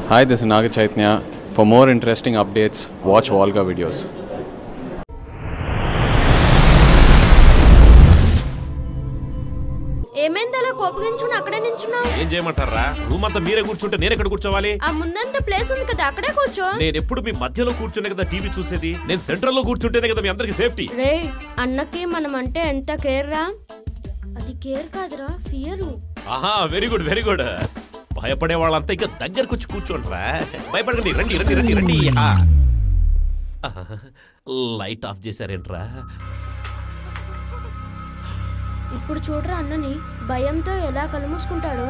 Hi, this is Naga Chaitanya. For more interesting updates, watch Volga videos. ఏమైంది అలా కోపగించుకుని అక్కడే నించున్నావు ఏం చేయమంటారా రూమ్ అంతా మీరే కూర్చుంటే నేను ఎక్కడ కూర్చోవాలి ఆ ముందంత ప్లేస్ ఉంది కదా అక్కడే కూర్చో నేను ఎప్పుడు మీ మధ్యలో కూర్చునే కదా టీవీ చూసేది నేను సెంట్రల్ లో కూర్చుంటేనే కదా మీ అందరికి సేఫ్టీ రే అన్నకి మనం అంటే ఎంత కేర్ రా అది కేర్ కాదురా ఫియరు ఆహా వెరీ గుడ్ వెరీ గుడ్ భయపడే వాళ్ళంతా ఇంకా దగ్గరకు వచ్చి కూర్చోండిరా భయపడకండి రండి రండి రండి రండి ఆ. ఆహా, లైట్ ఆఫ్ చేశారేంట్రా ఇప్పుడు చూడరా అన్నని భయంతో ఎలా కలుమూసుకుంటాడు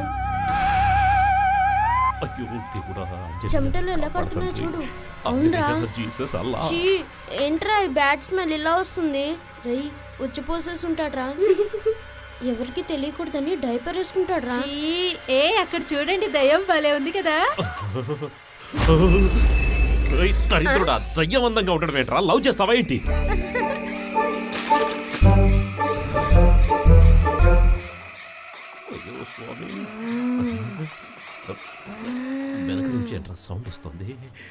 అయ్యో దేవుడా చెమటలు ఎలా కడుతున్నాయో చూడు అవునరా జీసస్ అల్లా చీ ఏంట్రా ఈ బ్యాడ్ స్మెల్ ఇలా వస్తుంది రై ఉచ్చిపోసేసి ఉంటాడ్రా ఎవరికి తెలియకూడదని డైపర్ వేసుకుంటాడ్రా ఏ అక్కడ చూడండి దయ్యం భలే ఉంది కదా ఓయ్, దరిద్రుడా దయ్యం అందంగా ఉండడం ఏంట్రా లవ్ చేస్తావా ఏంటి అయ్యో స్వామి వెనక నుంచి ఏంట్రా సౌండ్ వస్తుంది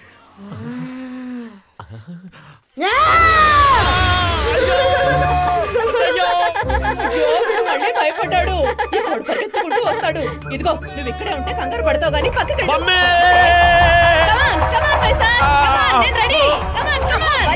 మళ్ళీ భయపడ్డాడు ఇప్పుడు పరిగెత్తుకుంటూ వస్తాడు ఇదిగో నువ్వు ఇక్కడే ఉంటే కంగారు పడతావు గానీ పక్కకి వెళ్ళు. Mummy Come on, come on, my son. Come on, నేను ready. Come on, come on.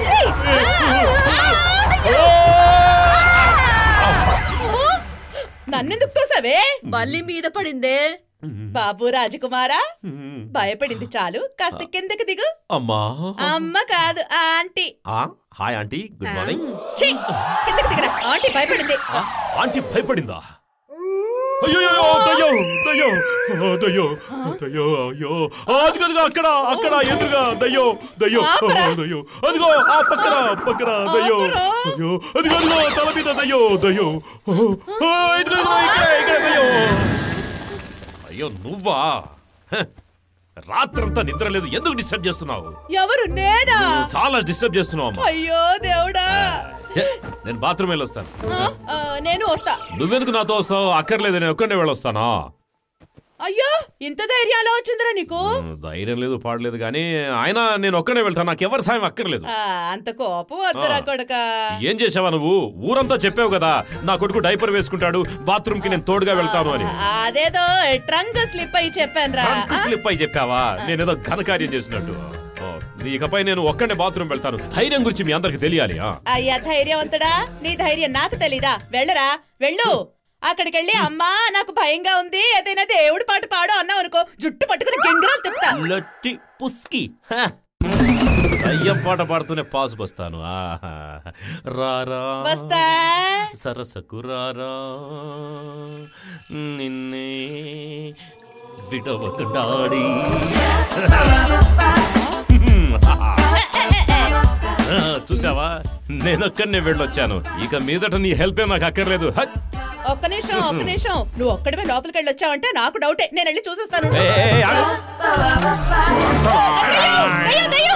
నన్నెందుకు తోసావే బల్లి మీద పడిందే బాబు రాజకుమారా భయపడింది చాలు కాస్త కిందకి దిగు అమ్మా అమ్మ కాదు ఆంటీ ఆ, హాయ్ ఆంటీ గుడ్ మార్నింగ్ ఛీ, కిందకి దిగరా ఆంటీ భయపడింది ఆ, ఆంటీ భయపడిందా అయ్యో దయ్యో దయ్యో ఆ, దయ్యో దయ్యో అయ్యో ఆ, అదిగో అదిగో అక్కడ అక్కడ ఎదురుగా దయ్యో దయ్యో ఆపరా. ఆ, దయ్యో అదిగో ఆ పక్కన పక్కన దయ్యో ఆపరా. అయ్యో అదిగో అదిగో తల మీద దయ్యో దయ్యో ఆ, ఆ, ఇదిగో ఇదిగో ఇక్కడ ఇక్కడ దయ్యో అయ్యో నువ్వా హ, రాత్రంతా నిద్ర లేదు ఎందుకు డిస్టర్బ్ చేస్తున్నావు ఎవరు నేనా చాలా డిస్టర్బ్ చేస్తున్నావు అమ్మా అయ్యో దేవుడా హే, నేను బాత్రూమ్ వెళ్ళొస్తాను ఆ, ఆ, నేను వస్తా నువ్వెందుకు నాతో వస్తావు అక్కర్లేదు నేను ఒక్కడే వెళ్ళొస్తానా అయ్యో ఇంత ధైర్యాలు వచ్చిందిరా నీకు ఉమ్, ధైర్యం లేదు పాడలేదు కానీ ఆయన నేను ఒక్కడే వెళ్తాను నాకు ఎవరి సాయం అక్కర్లేదు ఆ, అంత కోపం వద్దురా ఆ. కొడక ఏం చేసావా నువ్వు ఊరంతా చెప్పావు కదా నా కొడుకు డైపర్ వేసుకుంటాడు బాత్రూమ్ కి నేను తోడుగా వెళ్తాను అని అదేదో ట్రంక్ స్లిప్ అయి చెప్పాను రా ట్రంక్ స్లిప్ అయి చెప్పావా నేనేదో ఘనకార్యం చేసినట్టు ఓ, ఇకపై నేను ఒక్కడే బాత్రూమ్ వెళ్తాను ధైర్యం గురించి మీ అందరికి తెలియాలి ఆ. అయ్యా ధైర్యవంతుడా నీ ధైర్యం నాకు తెలీదా వెళ్ళరా వెళ్ళు అక్కడికి వెళ్ళి అమ్మా నాకు భయంగా ఉంది ఏదైనా దేవుడి పాట పాడు అన్నావు అనుకో జుట్టు పట్టుకుని గింగిరాలు తిప్పుతా లట్టి పుస్కి హ. దయ్యం పాట పాడుతూనే పాస్ వస్తాను ఆహా. రారా వస్తా సరసకు రారా నిన్నే విడవకడాడి ఆ, చూసావా నేనొక్కడనే వెళ్ళొచ్చాను ఇక మీదట నీ హెల్ప్ నాకు అక్కర్లేదు హక్. ఒక్క నిమిషం ఒక్క నిమిషం నువ్వు ఒక్కడివే లోపలికి వెళ్ళి వచ్చావంటే నాకు డౌటే నేను వెళ్ళి చూసేస్తాను ఏ, ఏ, ఏ, ఆగు. దయ్యం, దయ్యం!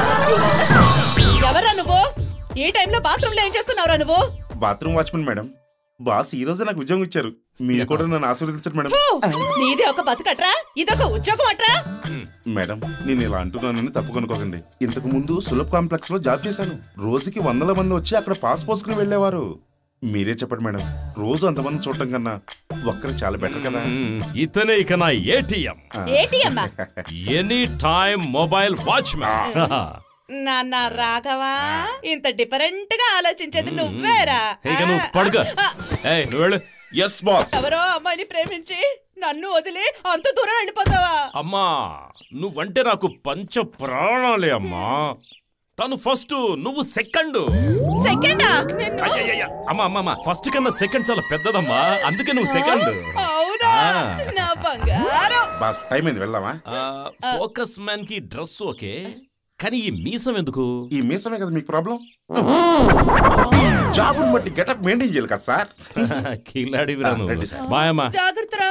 ఎవరా నువ్వు ఈ టైంలో బాత్రూమ్ లో ఏం చేస్తున్నావురా నువ్వు బాత్రూమ్ వాచ్మెన్ మేడం బాస్ ఈ రోజే నాకు ఉద్యోగం ఇచ్చారు మీరు కూడా నన్ను ఆశీర్వదించండి మేడం ఫు! నీది ఒక బతుకట్రా ఇదొక ఉద్యోగం అట్రా మేడం నేను ఇలా అంటున్నానని తప్పుకొనుకోకండి ఇంతకు ముందు సులభ్ కాంప్లెక్స్ లో జాబ్ చేశాను రోజుకి వందల మంది వచ్చి అక్కడ పాస్ పోసుకుని వెళ్ళేవారు మీరే చెప్పండి మేడం రోజు అంతమంది చూడటం కన్నా ఒక్కరు చాలా బెటర్ కదా మ్, ఇతనే ఇక నా ఏటీఎం ఏటి అమ్మా ఎనీ టైం మొబైల్ వాచ్మెన్ నాన్న రాఘవా ఇంత డిఫరెంట్ గా ఆలోచించేది నువ్వేరా ఇక నువ్వు పడుకో ఆ, ఏయ్ నువ్వు వెళ్ళు ఎస్ బాస్ ఎవరో అమ్మాయిని ప్రేమించి నన్ను వదిలి అంత దూరం వెళ్ళిపోతావా అమ్మా నువ్వంటే నాకు పంచ ప్రాణాలే అమ్మా తను ఫస్ట్ నువ్వు సెకండ్ సెకండా నిన్ను అయ్యయ్యయ్య. అమ్మా అమ్మా అమ్మా ఫస్ట్ కన్నా సెకండ్ చాలా పెద్దదమ్మా అందుకే నువ్వు సెకండ్ అవునా ఆ. నా బంగారం బాస్ టైం అయింది వెళ్దామా ఫోకస్ మ్యాన్ కి డ్రెస్ ఓకే కానీ ఈ మీసం ఎందుకు ఈ మీసమే కదా మీకు ప్రాబ్లం జాబ్ బట్టి గెటప్ మెయింటైన్ చేయాలి కదా సార్ కిలాడి ఆ, రండి సార్. బాయ్ అమ్మా జాగ్రత్తరా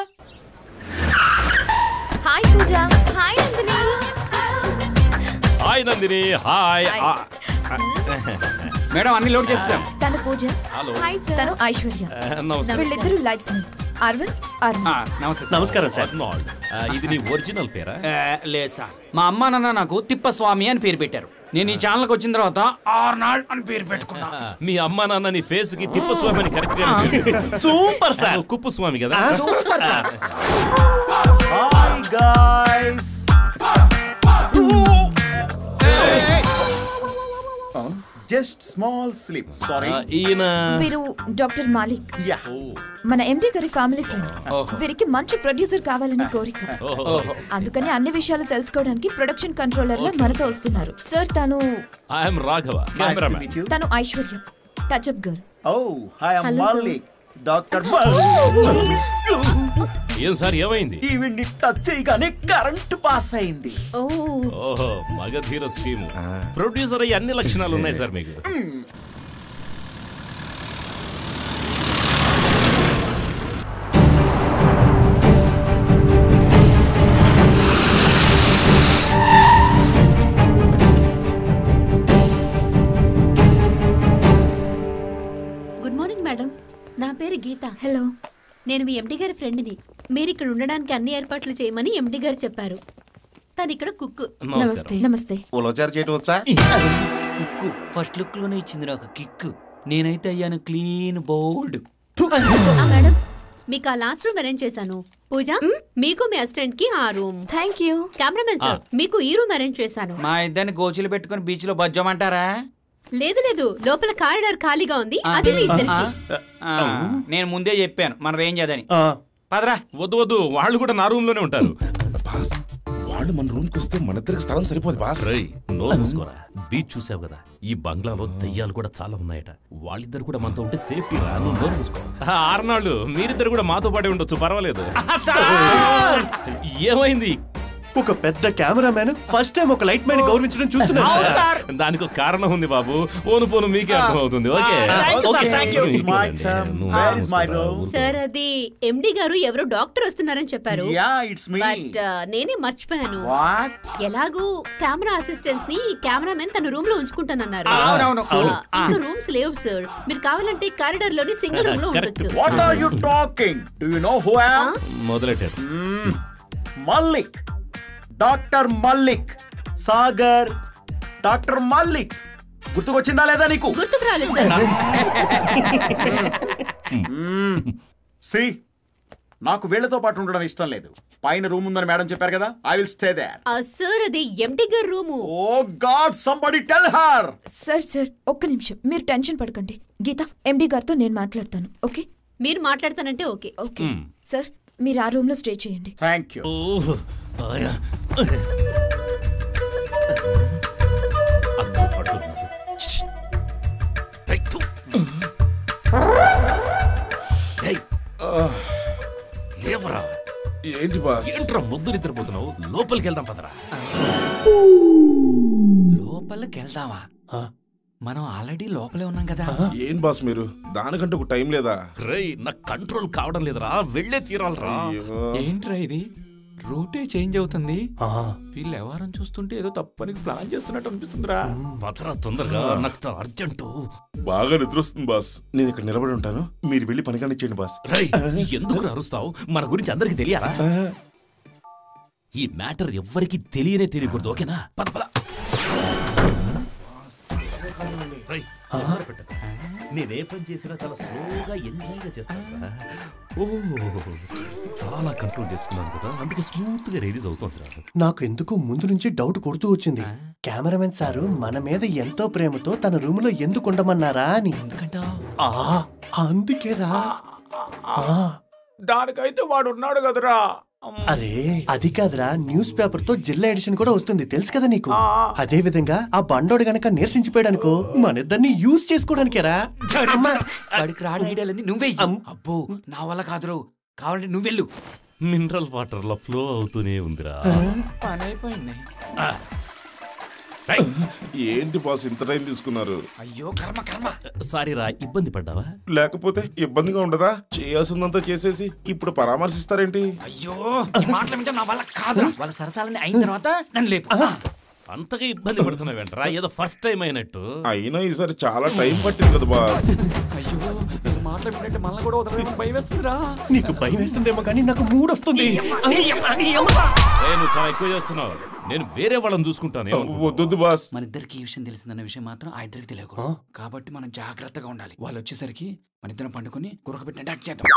hi Pooja hi Nandini hi Nandini hi hi. ఆ, మేడం అన్ని లోడ్ చేస్తాం తను పూజ హలో హాయ్ సార్ తను ఐశ్వర్య ఆ, నమస్తే వీళ్ళిద్దరు లైట్స్ మెన్ అరవింద్ అరవింద్ నమస్తే నమస్కారం సార్ ఇది నీ ఒరిజినల్ పేరా లేదు సార్ మా అమ్మ నాన్న నాకు తిప్పస్వామి అని పేరు పెట్టారు నేను ఈ ఛానల్కి వచ్చిన తర్వాత ఆర్నాల్డ్ అని పేరు పెట్టుకున్నా మీ అమ్మ నాన్న నీ ఫేస్ కి తిప్పస్వామి అని కరెక్ట్ గా సూపర్ సార్ కుప్పు స్వామి కదా super sir hi guys just small slip sorry ఆ, ఈయన వీరు డాక్టర్ మాలిక్ యా మన ఎండి గారి ఫ్యామిలీ ఫ్రెండ్ వీరికి మంచి ప్రొడ్యూసర్ కావాలని కోరిక అందుకని అన్ని విషయాలు తెలుసుకోవడానికి ప్రొడక్షన్ కంట్రోలర్ లా మనతో వస్తున్నారు సార్ తను I'm Raghava nice to cameraman meet you తను Aishwarya touch up girl oh hi I am Hello, sir. Malik doctor ఏం సార్ ఏమైంది ఈవిడ్ని టచ్ చేయగానే కరెంట్ పాస్ అయింది ఓహో మగధీర స్కీమ్ ప్రొడ్యూసర్ అయ్యి అన్ని లక్షణాలు ఉన్నాయి సార్ మీకు గుడ్ మార్నింగ్ మేడం నా పేరు గీత హలో నేను మీ ఎండి గారి ఫ్రెండ్ని మీరు ఇక్కడ ఉండడానికి అన్ని ఏర్పాట్లు చేయమని ఎండి గారు చెప్పారు తను ఇక్కడ కుక్కు నమస్కారం నమస్తే ఉలవచారు చేయటం వచ్చా కుక్కు ఫస్ట్ లుక్ లోనే ఇచ్చింది నాకు కిక్ నేనైతే అయ్యాను క్లీన్ బోల్డ్ ఆ, మేడం మీకు ఆ లాస్ట్ రూమ్ అరేంజ్ చేశాను పూజ మీకు మీ అసిస్టెంట్ కి ఆ room thank you cameraman sir మీకు ఈ రూమ్ అరేంజ్ చేశాను మా ఇద్దరిని గోచులు పెట్టుకుని బీచ్ లో బజ్జమంటారా లేదు లేదు లోపల కారిడార్ ఖాళీగా ఉంది అది మీ ఇద్దరికి ఆ, నేను ముందే చెప్పాను మన రేంజ్ అదని పదరా వద్దు వద్దు వాళ్ళు కూడా నా రూమ్ లోనే ఉంటారు బాస్ వాళ్ళు మన రూమ్ కి వస్తే మన ఇద్దరికి స్థలం సరిపోదు బాస్ రేయ్ నోరు మూసుకోరా బీచ్ చూసావు కదా ఈ బంగ్లాలో దయ్యాలు కూడా చాలా ఉన్నాయట వాళ్ళిద్దరు కూడా మనతో ఉంటే సేఫ్టీ రా నువ్వు నోరు మూసుకో ఆ, ఆరునాళ్ళు మీరిద్దరు కూడా మాతో పాటే ఉండొచ్చు పర్వాలేదు ఏమైంది ఒక పెద్ద కెమెరామ్యాన్ ఫస్ట్ టైం ఒక లైట్ మ్యాన్ గౌరవించడం చూస్తున్నాను సార్ దానికి ఒక కారణం ఉంది బాబు పోను పోను మీకే అర్థమవుతుంది okay Thank you, sir. Thank you. It's my turn. Where is my role? Sir అది ఎండి గారు ఎవరో డాక్టర్ వస్తున్నారని చెప్పారు యా ఇట్స్ మీ బట్ నేనే మర్చిపోయాను వాట్ ఎలాగూ కెమెరా అసిస్టెంట్స్ ని కెమెరామెన్ తన రూమ్ లో ఉంచుకుంటానన్నారు అవునవును. సో, ఇంకా రూమ్స్ లేవు సార్ మీరు కావాలంటే కారిడార్ లోని సింగిల్ రూమ్ లో Correct. ఉండొచ్చు what are you talking do you know who I am మొదలెట్టారు మల్లిక్ డాక్టర్ మల్లిక్ సాగర్ డాక్టర్ మల్లిక్ గుర్తుకొచ్చిందా లేదా నీకు గుర్తుకు రాలేదు సార్ సి నాకు వీళ్ళతో పాటు ఉండడం ఇష్టం లేదు పైన రూమ్ ఉందని మేడం చెప్పారు కదా ఐ విల్ స్టే దేర్ ఆ, సార్ అది ఎండి గారి room oh god somebody tell her sir sir ఒక్క నిమిషం మీరు టెన్షన్ పడకండి గీత ఎండి గారితో నేను మాట్లాడతాను ఓకే మీరు మాట్లాడతానంటే ఓకే ఓకే సార్ మీరు ఆ రూమ్ లో స్టే చేయండి థ్యాంక్ యూ ఓహ్, ఆయా. అద్దం పడుతున్నాడు. ఏయ్, థు. ఏయ్, లేవరా ఏంటి బాస్ ఏంట్రా ముద్దు నిద్రపోతున్నావు లోపలికి వెళ్దాం పదరా లోపలికి వెళ్దామా మనం ఆల్రెడీ లోపలే ఉన్నాం కదా ఏం బాస్ మీరు దానికంటే ఒక టైం లేదా రేయ్ నాకు కంట్రోల్ కావడం లేదురా వెళ్ళే తీరాలరా అయ్యో. ఏంట్రా ఇది రూటే చేంజ్ అవుతుంది వీళ్ళు ఎవరని చూస్తుంటే ఏదో తప్పని ప్లాన్ చేస్తున్నట్టు అనిపిస్తుందిరా పదరా తొందరగా నాకు చాలా అర్జెంటు బాగా నిద్ర వస్తుంది బాస్ నేను ఇక్కడ నిలబడి ఉంటాను మీరు వెళ్ళి పని కానిచ్చేయండి బాస్ రేయ్ ఎందుకు అరుస్తావు మన గురించి అందరికి తెలియాలా ఈ మ్యాటర్ ఎవ్వరికి తెలియనే తెలియకూడదు ఓకేనా పద పద రేయ్, తొందర పెట్టకు. నేనే పని చేసినా చాలా స్లోగా ఎంజాయ్ గా చేస్తాను ఓ చాలా కంట్రోల్ చేసుకున్నాను కదా అందుకే స్మూత్ గా రిలీజ్ అవుతుంది నాకు ఎందుకు ముందు నుంచి డౌట్ కొడుతూ వచ్చింది కెమెరామెన్ సారు మన మీద ఎంతో ప్రేమతో తన రూమ్ లో ఎందుకు ఉండమన్నారా అని ఆ, అందుకేరా ఆ, దానికైతే వాడు ఉన్నాడు కదరా అరే అది కాదురా న్యూస్ పేపర్ తో జిల్లా ఎడిషన్ కూడా వస్తుంది తెలుసు కదా నీకు అదే విధంగా ఆ బండోడు గనక నిరసించిపోయాడనుకో మన ఇద్దరిని యూజ్ చేసుకోవడానికేరా అమ్మా. వాడికి రాని ఐడియాలన్నీ నువ్వే ఇయ్యి. అబ్బో నా వల్ల కాదురు కావాలంటే నువ్వెళ్ళు మినరల్ వాటర్ లో ఫ్లో అవుతూనే ఉందిరా పని అయిపోయింది రేయ్, ఏంటి బాస్ ఇంత టైం తీసుకున్నారు అయ్యో కర్మ కర్మ సారీ రా ఇబ్బంది పడ్డావా లేకపోతే ఇబ్బందిగా ఉండదా చేయాల్సిందంతా చేసేసి ఇప్పుడు పరామర్శిస్తారేంటి అయ్యో ఈ మాటలు వింటే నా వల్ల కాదు వాళ్ళ సరసాలని అయిన తర్వాత నన్ను లేపు అంతగా ఇబ్బంది పడుతున్నావేంట్రా ఏదో ఫస్ట్ టైం అయినట్టు అయినా ఈసారి చాలా టైం పట్టింది కదా బాస్ అయ్యో మాటలు వింటే మళ్ళీ కూడా వదలడం భయం వేస్తుందిరా నీకు భయం వేస్తుందేమో కానీ నాకు మూడు వస్తుంది ఏ, నువ్వు చాలా ఎక్కువ చేస్తున్నావు నేను వేరే వాళ్ళని చూసుకుంటాను ఏమనుకో. వద్దొద్దు బాస్ మన ఇద్దరికి ఈ విషయం తెలిసిందన్న విషయం మాత్రం ఆ ఇద్దరికి తెలియకూడదు కాబట్టి మనం జాగ్రత్తగా ఉండాలి వాళ్ళు వచ్చేసరికి మన ఇద్దరం పండుకొని గురకబెట్టిన యాక్ట్ చేద్దాం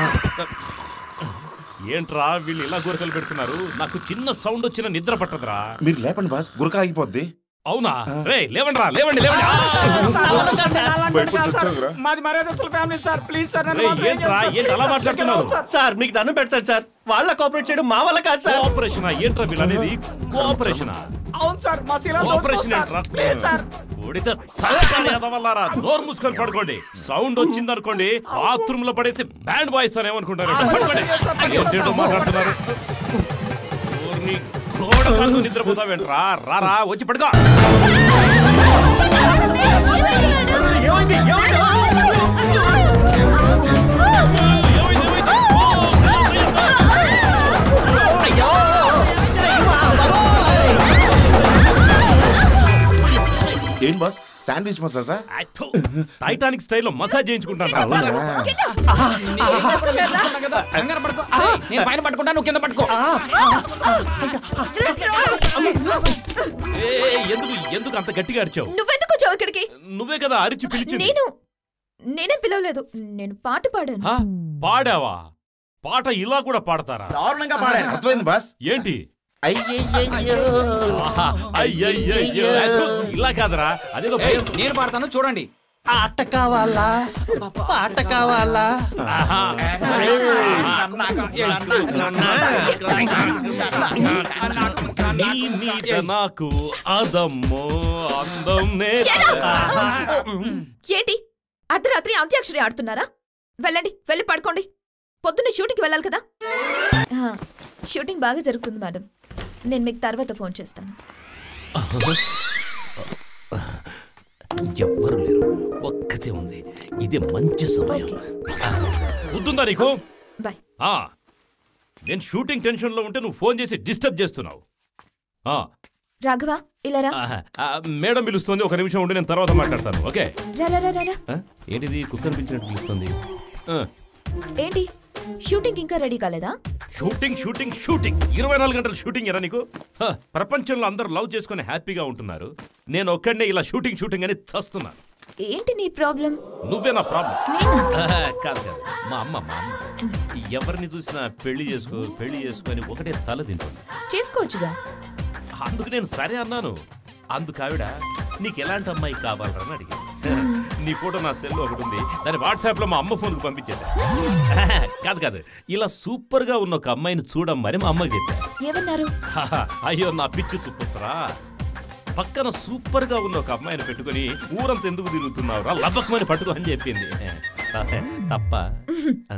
ఏంట్రా వీళ్ళు ఇలా గురకలు పెడుతున్నారు నాకు చిన్న సౌండ్ వచ్చిన నిద్ర పట్టదురా మీరు లేపండి బాస్ గురక ఆగిపోద్ది అవునా రే లేవండి రా లేవండి లేవండి ఆ! బయటకు వచ్చేస్తావురా? మాది మర్యాదస్తుల ఫ్యామిలీ సార్ ప్లీజ్ సార్ రే, ఏంట్రా ఏంటి అలా మాట్లాడుతున్నావు సార్ మీకు దండం పెడతాను సార్ వాళ్ళ కోఆపరేట్ చేయడం మా వల్ల కాదు సార్ కోఆపరేషన్ ఏంట్రా వీళ్ళు అనేది కోఆపరేషన్ అవును సార్ మా శిలా కోఆపరేషన్ ఏంట్రా కొడితే చల్లగాలి ఎదవల్లారా నోరు మూసుకొని పడుకోండి సౌండ్ వచ్చింది అనుకోండి బాత్రూమ్ లో పడేసి బ్యాండ్ వాయిస్తానేమనుకుంటారు పడుకోండి ఏంటేంటో మాట్లాడుతున్నారు ఊరిని గోడ పనులు నిద్రపోతావేంట్రా రారా వచ్చి పడుకో ఏం బాస్ శాండ్విచ్ మసాజా అచ్చో, టైటానిక్ స్టైల్లో మసాజ్ చేయించుకుంటాను కంగారు పడుకో ఏయ్, నేను పైన పట్టుకుంటా నువ్వు కింద పట్టుకో ఏ, ఎందుకు ఎందుకు అంత గట్టిగా అరిచావు నువ్వెందుకు వచ్చావు ఇక్కడికి నువ్వే కదా అరిచి పిలిచింది నేను నేనే పిలవలేదు నేను పాట పాడాను హా? పాడావా పాట ఇలా కూడా పాడతారా దారుణంగా పాడారు అర్థమైంది బాస్ ఏంటి అయ్యయ్యయ్యో ఆహా, అయ్యయ్యయ్యో. అదో, ఇలా కాదరా అదేదో ఏయ్, భయం. నేను పాడతాను చూడండి ఆట కావాలా పాట కావాలా ఆహా. నీ మీద నాకు అదమ్మో అందం నే ఏంటి అర్ధరాత్రి అంత్యాక్షరి ఆడుతున్నారా వెళ్ళండి వెళ్ళి పడుకోండి పొద్దున్న షూటింగ్కి వెళ్ళాలి కదా ఆ, షూటింగ్ బాగా జరుగుతుంది మేడం నేను మీకు తర్వాత ఫోన్ చేస్తాను ఎవ్వరు లేరు ఒక్కతే ఉంది ఇదే మంచి సమయం గుర్తుందా నీకు బాయ్ ఆ, నేను షూటింగ్ టెన్షన్ లో ఉంటే నువ్వు ఫోన్ చేసి డిస్టర్బ్ చేస్తున్నావు ఆ, రాఘవ ఇలా రా ఆహా. ఆ, మేడం పిలుస్తుంది ఒక నిమిషం ఉండి నేను తర్వాత మాట్లాడతాను ఓకే రా రా రా, రా రా ఆ, ఏంటిది కుక్కర్ పిలిచినట్టు పిలుస్తుంది ఆ, ఏంటి షూటింగ్ ఇంకా రెడీ కాలేదా షూటింగ్ షూటింగ్ షూటింగ్ ఇరవై నాలుగు గంటలు షూటింగ్ ఎరా నీకు హ, ప్రపంచంలో అందరూ లవ్ చేసుకుని హ్యాపీగా ఉంటున్నారు నేను ఒక్కడనే ఇలా షూటింగ్ షూటింగ్ అని చస్తున్నాను ఏంటి నీ ప్రాబ్లం నువ్వే నా ప్రాబ్లం నేనా కాదు కాదు మా అమ్మ మా అమ్మ ఎవరిని చూసినా పెళ్లి చేసుకో పెళ్లి చేసుకొని ఒకటే తల తింటుంది చేసుకోవచ్చుగా అందుకు నేను సరే అన్నాను అందుకు ఆవిడ నీకు ఎలాంటి అమ్మాయి కావాలరా అని అడిగింది నీ ఫోటో నా సెల్లో ఒకటి ఉంది దాన్ని వాట్సాప్ లో మా అమ్మ ఫోన్కి పంపించేసా కాదు కాదు ఇలా సూపర్ గా ఉన్న ఒక అమ్మాయిని చూడమ్మని మా అమ్మకి చెప్పా ఏమన్నారు హాహా, అయ్యో నా పిచ్చి సుపుత్రా పక్కన సూపర్ గా ఉన్న ఒక అమ్మాయిని పెట్టుకొని ఊరంతా ఎందుకు తిరుగుతున్నావురా లబ్బకమని పట్టుకో అని చెప్పింది తప్ప ఆ?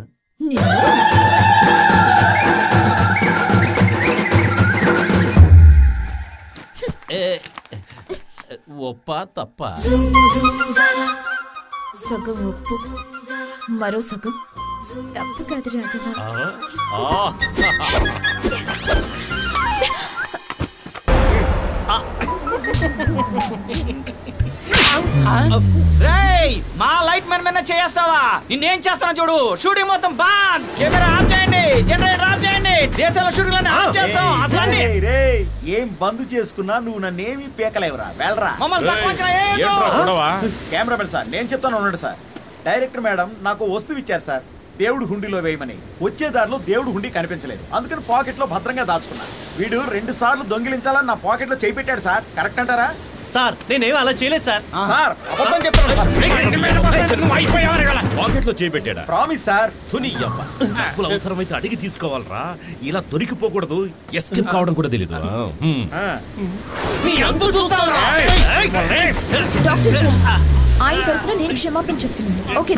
ఏ, ఒప్ప తప్ప సగం ఒప్పు మరో సగం తప్పు కాదు రాఘవ ఆ, ఆ. రేయ్ మా లైట్ మ్యాన్ మీద చేస్తావా నిన్నేం చేస్తాను చూడు షూటింగ్ మొత్తం బాన్ కెమెరా ఆఫ్ చేయండి జనరేటర్ ఆఫ్ చేయండి దేశాల షూటింగ్ ఆఫ్ చేస్తాం అసలు అన్ని. రేయ్, రేయ్, ఏం బంద్ చేసుకున్నా నువ్వు నన్నేమి పీకలేవురా వెళ్ళరా మమ్మల్ని తక్కువ అంచనా వేయొద్దు. ఏంట్రా గొడవ? కెమెరామెన్ సార్ నేను చెప్తాను ఉండండి సార్ డైరెక్టర్ మేడం నాకు వస్తువు ఇచ్చారు సార్ దేవుడు హుండీలో వేయమని వచ్చే దారిలో దేవుడు హుండీ కనిపించలేదు అందుకని పాకెట్ లో భద్రంగా దాచుకున్నా వీడు రెండు సార్లు దొంగిలించాలని నా పాకెట్ లో చేయి పెట్టాడు సార్ కరెక్ట్ అంటారా సార్ నేనేం అలా చేయలేదు సార్ సార్ అబద్ధం చెప్తాను సార్ నువ్వు అయిపోయావని కదా. పాకెట్ లో చేపెట్టాడా ప్రామిస్ సార్ తుని అవ్వ డబ్బులు అవసరమైతే అడిగి తీసుకోవాలరా ఇలా దొరికిపోకూడదు ఎస్కేప్ కావడం కూడా తెలీదు ఆ, హ్మ్. నీ అంతు చూస్తావురా? డాక్టర్ సార్ ఆయన తరపున నేను క్షమాపణ చెప్తున్నాను ఓకే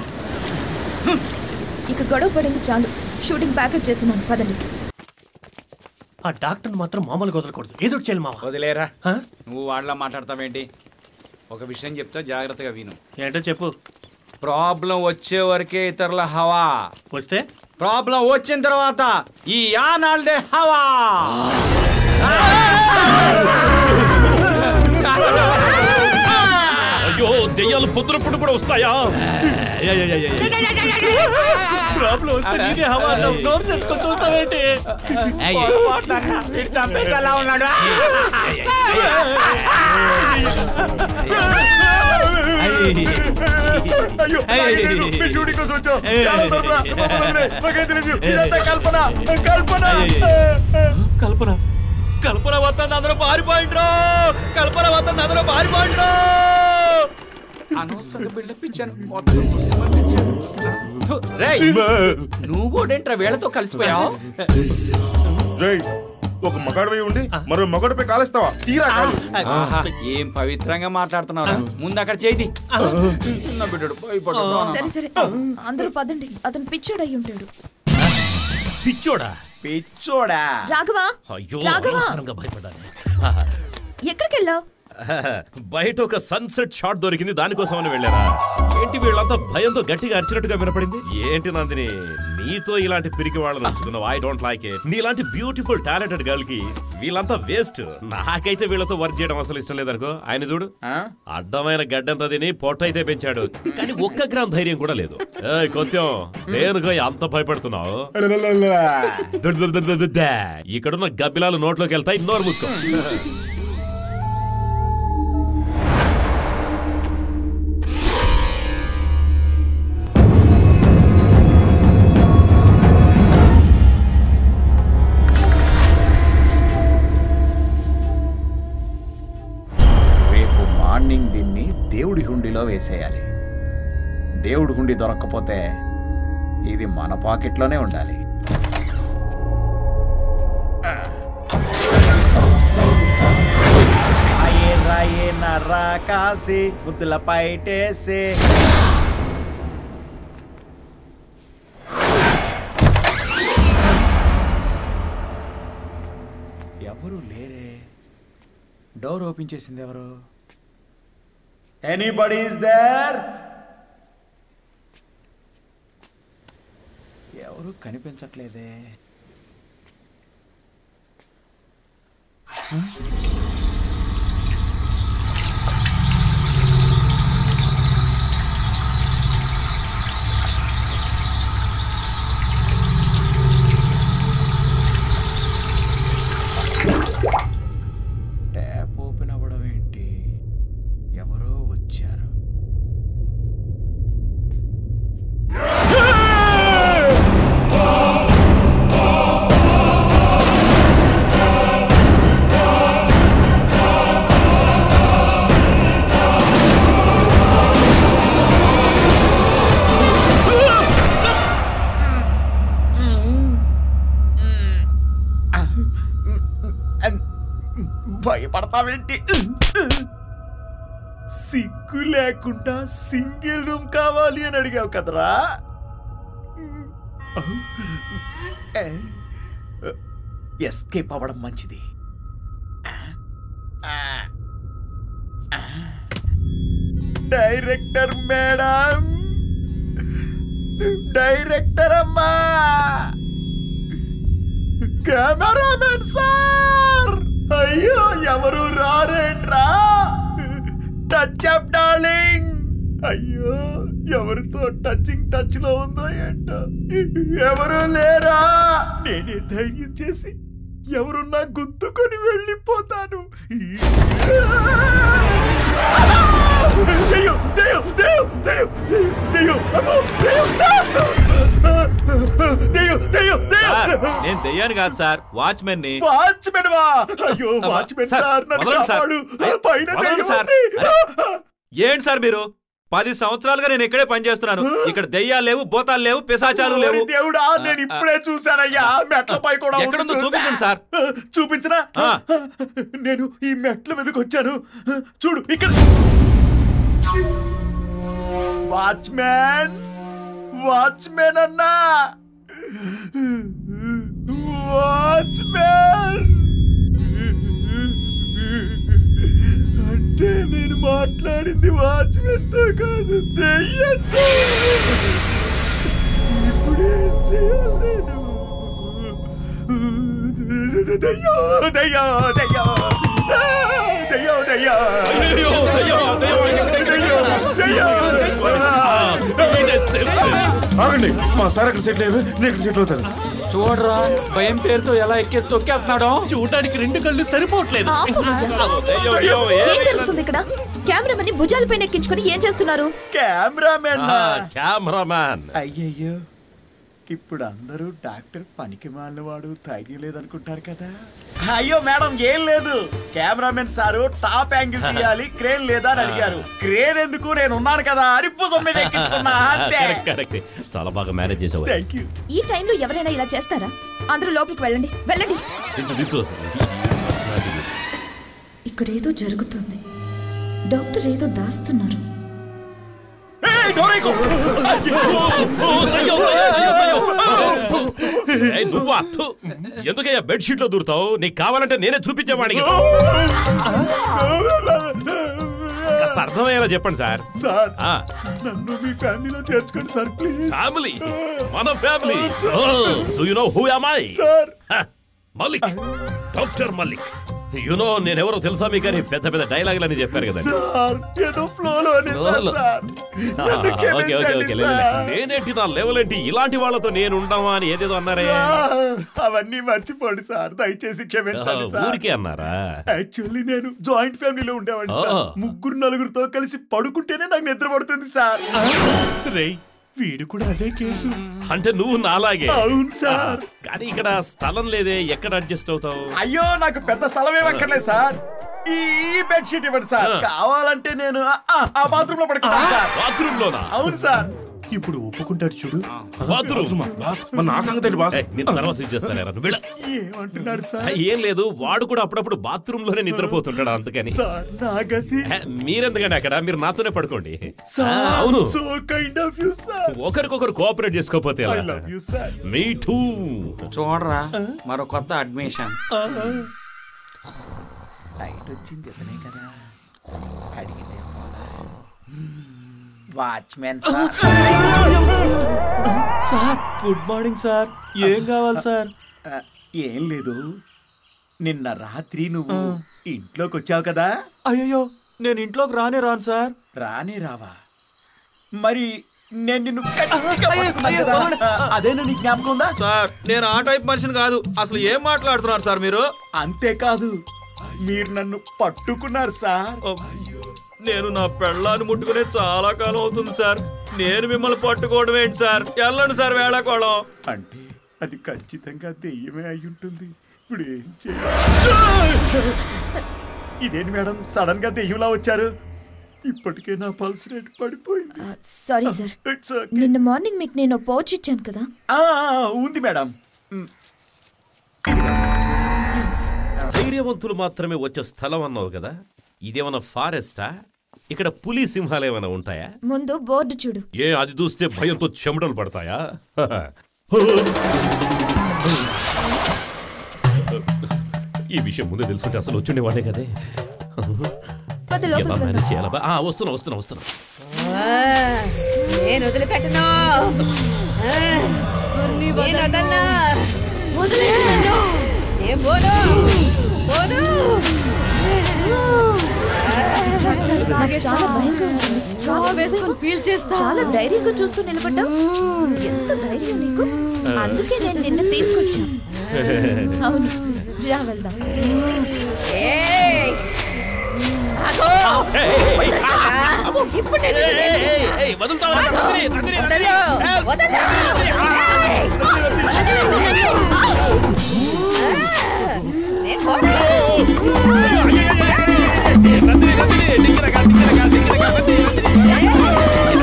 ఇక గొడవ పడింది చాలు షూటింగ్ ప్యాకప్ చేస్తున్నాను పదండి ఆ డాక్టర్ మాత్రం మామూలుగా వదలకూడదు ఏదో ఒకటి చేయాలి మావా వదిలేరా హ? నువ్వు వాళ్ళ మాట్లాడతావేంటి ఒక విషయం చెప్తా జాగ్రత్తగా విను ఏంటో చెప్పు ప్రాబ్లం వచ్చే వరకే ఇతరుల హవా వస్తే ప్రాబ్లం వచ్చిన తర్వాత ఈ యానాల్దే హవా అయ్యో దెయ్యాలు పొద్దునప్పుడు కూడా వస్తాయా ప్రాబ్లం వస్తే నీకే హవా అన్నావు. నోరు తెచ్చుకొని చూస్తావేంటి వీడు చంపేసి అలా ఉన్నాడు అయ్యో నాకేం తెలీదు. మీ షూటింగ్ కోసం వచ్చాం చాలా తొందర. మమ్మల్ని వదిలేయ్. మాకేం తెలీదు. ఇదంతా కల్పన కల్పన కల్పన కల్పన వస్తుంది అందరూ పారిపోయిండ్రు కల్పన వస్తుంది అందరూ పారిపోయిండ్రు అనవసరంగా బిల్డప్ ఇచ్చాను మొత్తం తుస్సుమనిపించాను. రేయ్ నువ్వు కూడా ఏంట్రా వీళ్ళతో కలిసిపోయావు రేయ్, ఒక మగాడిపై ఉండి మరో మగాడిపై కాలేస్తావా తీరా కాదు ఆహా, ఏం పవిత్రంగా మాట్లాడుతున్నావు ముందు అక్కడ చేయి చిన్న బిడ్డడు భయపడ్డాడు. సరే సరే అందరూ పదండి అతను పిచ్చోడు అయి ఉంటాడు పిచ్చోడా పిచ్చోడా రాఘవా అయ్యో రాఘవా అనవసరంగా భయపడ్డాను ఎక్కడికి వెళ్ళావు బయట ఒక సన్సెట్ షాట్ దొరికింది దానికోసమని వెళ్ళారా ఏంటి వీళ్ళంతా భయంతో గట్టిగా అరిచినట్టుగా వినపడింది ఏంటి నందిని నీతో ఇలాంటి పిరికి వాళ్ళని ఉంచుకున్నావు ఐ డోంట్ లైక్ ఇట్ నీలాంటి బ్యూటిఫుల్ టాలెంటెడ్ గర్ల్ కి వీళ్ళంతా వేస్ట్ నాకైతే వీళ్ళతో వర్క్ చేయడం అసలు ఇష్టం లేదనుకో ఆయన చూడు అడ్డమైన గడ్డంతా తిని పొట్ట అయితే పెంచాడు కానీ ఒక్క గ్రామ్ ధైర్యం కూడా లేదు ఏయ్ కొత్తం దేనికో అంత భయపడుతున్నావు దుడ్ దుడ్ దుడ్ దుడ్ దా. ఇక్కడున్న గబ్బిలాలు నోట్లోకి వెళ్తాయి నోరు మూసుకో రేపు మార్నింగ్ దీన్ని దేవుడి హుండీలో వేసేయాలి దేవుడి హుండీ దొరక్కపోతే ఇది మన పాకెట్లోనే ఉండాలి రాయే రాయే నర్రా కాసి ముద్దుల పైటేసే ఎవరు లేరే డోర్ ఓపెన్ చేసింది ఎవరు ఎనీబడి ఇస్ దేర్ ఎవరు కనిపించట్లేదే ట్యాప్ ఓపెన్ అవ్వడం ఏంటి ఎవరో వచ్చారు భయపడతావేంటి సిగ్గు లేకుండా సింగిల్ రూమ్ కావాలి అని అడిగావు కదరా ఎస్కేప్ అవ్వడం మంచిది డైరెక్టర్ మేడం డైరెక్టర్ అమ్మా కెమెరామెన్ సార్ అయ్యో ఎవరు రారేంట్రా టచ్ అప్ డార్లింగ్ అయ్యో ఎవరితో టచింగ్ టచ్ లో ఉందో ఏంటో ఎవరు లేరా నేనే ధైర్యం చేసి ఎవరున్నా గుద్దుకొని వెళ్ళిపోతాను దెయ్యం, దెయ్యం, దెయ్యం, దెయ్యం, దెయ్యం, దెయ్యం, అమ్మో, దెయ్యం, దెయ్యం, దెయ్యం, దెయ్యం. నేను దెయ్యాను కాదు సార్ వాచ్మెన్ ని వాచ్మెన్ వా అయ్యో వాచ్మెన్ సార్, సార్ నన్ను వదలండి సార్. కాపాడు అయ్యో, పైన వదలండి దెయ్యం సార్. ఉంది. ఏంటి సార్ మీరు పది సంవత్సరాలుగా నేను ఇక్కడే పనిచేస్తున్నాను ఇక్కడ దెయ్యాలు లేవు భూతాలు లేవు పిశాచాలు లేవు ఓరి దేవుడా నేను ఇప్పుడే చూశానయ్యా మెట్లపై కూడా ఉంది ఎక్కడుందో చూసా. చూపించండి సార్. చూపించనా ఆ. నేను ఈ మెట్ల మీదకి వచ్చాను చూడు ఇక్కడ వాచ్మ్యాన్ వాచ్మెన్ అన్నా వాచ్మెన్ అంటే నేను మాట్లాడింది వాచ్మెన్ తో కాదు దెయ్యంతో ఇప్పుడేం చేయాలి నేను దయ్యో దయ్యో దయ్యో దయ్యో దయ్యో అయ్యో, దయ్యం, దయ్యం, దయ్యం, దయ్యో ఆగండి మా సార్ అక్కడ సెటిల్ అయ్యారు నేను ఇక్కడ సెటిల్ అవుతాను చూడరా భయం పేరుతో ఎలా ఎక్కేసి తొక్కేస్తున్నాడో చూడడానికి రెండు కళ్ళు సరిపోవట్లేదు ఆపు భయ్యా. ఏం జరుగుతుంది ఇక్కడ కెమెరామని భుజాలపైన ఎక్కించుకొని ఏం చేస్తున్నారు కెమెరామెన్ కెమెరామ్యాన్ అయ్యయ్యో ఇప్పుడు అందరూ డాక్టర్ పనికి వాడు ధైర్యం లేదనుకుంటారు కదా అయ్యో మేడం ఏం లేదు కెమెరామెన్ సారు టాప్ యాంగిల్ తీయాలి క్రేన్ లేదా అని అడిగారు క్రేన్ ఎందుకు నేను ఉన్నాను కదా అరిప్పు సొమ్మిది ఎక్కించుకున్నా అంతే కరెక్ట్ కరెక్ట్ చాలా బాగా మేనేజ్ చేసావు థ్యాంక్ యూ ఈ టైంలో ఎవరైనా ఇలా చేస్తారా అందరూ లోపలికి వెళ్ళండి వెళ్ళండి దించు దించు ఇక్కడ ఏదో జరుగుతుంది డాక్టర్ ఏదో దాస్తున్నారు ఏయ్, నువ్వా థు. ఎందుకయ్యా బెడ్ షీట్ లో దూరుతావు నీకు కావాలంటే నేనే చూపించేవాడికి కాస్త అర్థమయ్యేలా చెప్పండి సార్ సార్ ఆ, నన్ను మీ ఫ్యామిలీలో చేర్చుకోండి సార్ ప్లీజ్ ఫ్యామిలీ మన family do you know who am I sir Malik doctor Malik you know నేనెవరో తెలుసా మీకు అని పెద్ద పెద్ద డైలాగులు అని చెప్పారు కదా సార్ ఏదో ఫ్లోలో Flow లో. సార్ నన్ను ఓకే ఓకే క్షమించండి ఓకే సార్. నేనేంటి నా లెవెల్ ఏంటి ఇలాంటి వాళ్ళతో నేను ఉండమా అని ఏదేదో అన్నారే సార్, అవన్నీ మర్చిపోండి సార్ దయచేసి క్షమించండి సార్ ఊరికే అన్నారా యాక్చువల్లీ నేను జాయింట్ ఫ్యామిలీలో ఉండేవాడిని సార్ ఓ. ముగ్గురు నలుగురితో కలిసి పడుకుంటేనే నాకు నిద్ర పడుతుంది సార్ రేయ్ వీడు కూడా అదే కేసు అంటే నువ్వు నాలాగే అవును సార్ కానీ ఇక్కడ స్థలం లేదే ఎక్కడ అడ్జస్ట్ అవుతావు అయ్యో నాకు పెద్ద స్థలం ఏమక్కర్లేదు సార్ ఈ బెడ్షీట్ ఇవ్వండి సార్ ఆ. కావాలంటే నేను ఆ- ఆ- ఆ బాత్రూమ్ లో పడుకుంటాను సార్ బాత్రూమ్ లోనా అవును సార్ ఇప్పుడు ఒప్పుకుంటాడు చూడు బాత్రూమ్ బాస్ మరి నా సంగతి ఏంటి బాస్ ఏయ్, నేను తర్వాత స్విచ్ చేస్తాను నువ్వు వెళ్ళు. ఏమంటున్నారు ఆ, సార్ ఏం లేదు వాడు కూడా అప్పుడప్పుడు బాత్రూమ్ లోనే నిద్రపోతుంటాడు అందుకని సార్ నా గతి ఏ, మీరెందుకండి అక్కడ మీరు నాతోనే పడుకోండి ఆ, సార్ అవును so kind of you sir ఒకరికొకరు కోఆపరేట్ చేసుకోకపోతే ఐ ఎలా love you sir me too చూడరా మరో కొత్త అడ్మిషన్ నైట్ వచ్చింది ఇతనే కదా అడిగితే watchman sir sir good morning sir ఏం కావాలి సార్ ఆ, ఏం లేదు నిన్న రాత్రి నువ్వు ఇంట్లోకి వచ్చావు కదా అయ్యో నేను ఇంట్లోకి రానే రాను సార్ రానే రావా మరి నేను నిన్ను గట్టిగా పట్టుకున్నాను కదా. ఆ, అదేనా నీ జ్ఞాపకం ఉందా సార్ నేను ఆ టైప్ మనిషిని కాదు అసలు ఏం మాట్లాడుతున్నారు సార్ మీరు అంతేకాదు మీరు నన్ను పట్టుకున్నారు సార్ నేను నా పెళ్ళాన్ని ముట్టుకునే చాలా కాలం అవుతుంది సార్ నేను మిమ్మల్ని పట్టుకోవడం ఏంటి సార్ వెళ్ళండి సార్ వేళాకోళం అంటే అది ఖచ్చితంగా దెయ్యమే అయి ఉంటుంది ఇప్పుడు ఏం చేయాలి ఇదేంటి మేడం సడన్ గా దెయ్యంలా వచ్చారు ఇప్పటికే నా పల్స్ రేట్ పడిపోయింది సారీ సార్ ఇట్స్ నిన్న మార్నింగ్ మీకు నేను పౌచ్ ఇచ్చాను కదా ఉంది మేడం మ్, ధైర్యవంతులు మాత్రమే వచ్చే స్థలం అన్నావు కదా ఇదేమన్నా ఫారెస్టా ఇక్కడ పులి సింహాలు ఏమైనా ఉంటాయా ముందు బోర్డు చూడు ఏ అది చూస్తే భయంతో చెమటలు పడతాయా ఈ విషయం ముందే తెలుసుంటే అసలు వచ్చిండేవాడే కదే పద ఎలా లోపలికి వెళ్దాం. మేనేజ్ చేయాలా బా? ఆ, వస్తున్నా వస్తున్నా వస్తున్నా నేను వదిలిపెట్టను నేను వదలనా వదిలేను నేను పోను పోను నాకు చాలా భయంగా ఉంటుంది స్ట్రాంగ్ వేసుకొని ఫీల్ చేస్తా చాలా ధైర్యంగా చూస్తూ నిలబడ్డావు ఎంత ధైర్యం నీకు అందుకే నేను నిన్ను తీసుకొచ్చాను అవును రా వెళ్దాం ఏయ్ ఆగో ఇప్పుడు నేను వదులుతావా? నందిని, నందిని, నందిని. వదలు వదలు ఏయ్! నేను పోను నందిని, నందిని, డిక్కిరగా, డిక్కిరగా, డిక్కిరగా, నందిని.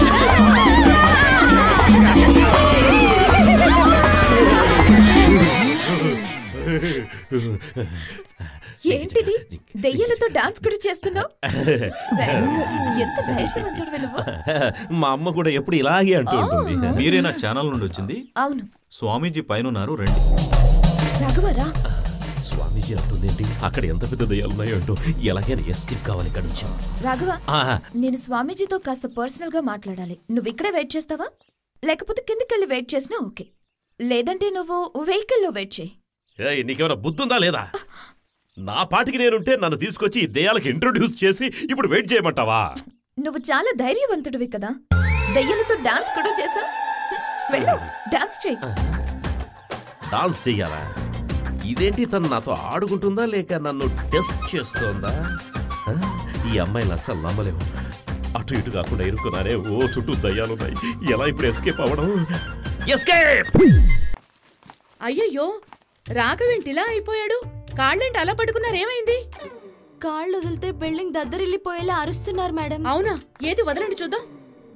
ఏంటిది దెయ్యాలతో డాన్స్ కూడా చేస్తున్నావు ఎంత ధైర్యవంతుడు నువ్వు మా అమ్మ కూడా ఎప్పుడు ఇలాగే అంటూ ఉంటుంది మీరే నా ఛానల్ నుండి వచ్చింది అవును స్వామీజీ పైన ఉన్నారు రండి రఘువరా స్వామీజీ అంటుందేంటి అక్కడ ఎంత పెద్ద దయ్యాలు ఉన్నాయో అంటూ ఎలాగైనా ఎస్కేప్ కావాలి ఇక్కడ నుంచి రాఘవ ఆహా. నేను స్వామీజీతో కాస్త పర్సనల్ గా మాట్లాడాలి నువ్వు ఇక్కడే వెయిట్ చేస్తావా లేకపోతే కిందకెళ్ళి వెయిట్ చేసినా ఓకే లేదంటే నువ్వు వెహికల్లో వెయిట్ చేయి ఏయ్, నీకేమైనా బుద్ధుందా లేదా నా పాటికి నేనుంటే నన్ను తీసుకొచ్చి ఈ దయ్యాలకు ఇంట్రొడ్యూస్ చేసి ఇప్పుడు వెయిట్ చేయమంటావా నువ్వు చాలా ధైర్యవంతుడివి కదా దయ్యాలతో డాన్స్ కూడా చేసా వెళ్ళు డాన్స్ చేయి డాన్స్ చెయ్యాలా ఇదేంటి తను నాతో ఆడుకుంటుందా లేక నన్ను టెస్ట్ చేస్తోందా ఆ? ఈ అమ్మాయిని అస్సలు నమ్మలేము అటు ఇటు కాకుండా ఇరుక్కున్నారే ఓ చుట్టూ దయ్యాలున్నాయి ఎలా ఇప్పుడు ఎస్కేప్ అవ్వడం ఎస్కేప్ అయ్యయ్యో రాఘవేంటిలా అయిపోయాడు కాళ్ళేంటి అలా పట్టుకున్నారేమైంది కాళ్ళు వదిలితే బిల్డింగ్ దద్దరిల్లిపోయేలా అరుస్తున్నారు మేడం అవునా ఏది వదలండి చూద్దాం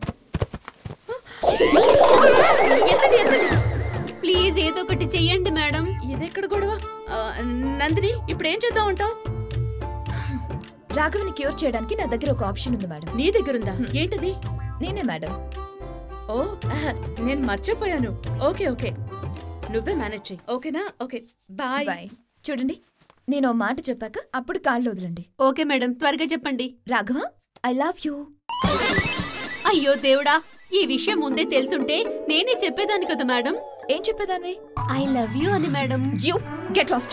ఎత్తండి ఎత్తండి ప్లీజ్ ఏదో ఒకటి చెయ్యండి మేడం ఇదెక్కడ గొడవ ఆ, నందిని ఇప్పుడు ఏం చేద్దాం అంటావు రాఘవని క్యూర్ చేయడానికి నా దగ్గర ఒక ఆప్షన్ ఉంది మేడం నీ దగ్గరుందా ఏంటది నేనే మేడం ఓ నేను మర్చిపోయాను ఓకే ఓకే నువ్వే మేనేజ్ చెయ్యి ఓకేనా ఓకే బాయ్ బాయ్ చూడండి నేను ఓ మాట చెప్పాక అప్పుడు కాళ్ళు వదలండి ఓకే మేడం త్వరగా చెప్పండి రాఘవ ఐ లవ్ యూ అయ్యో దేవుడా ఈ విషయం ముందే తెలుసుంటే నేనే చెప్పేదాన్ని కదా మేడం ఏం చెప్పేదాన్ని ఐ లవ్ యూ అని madam you get lost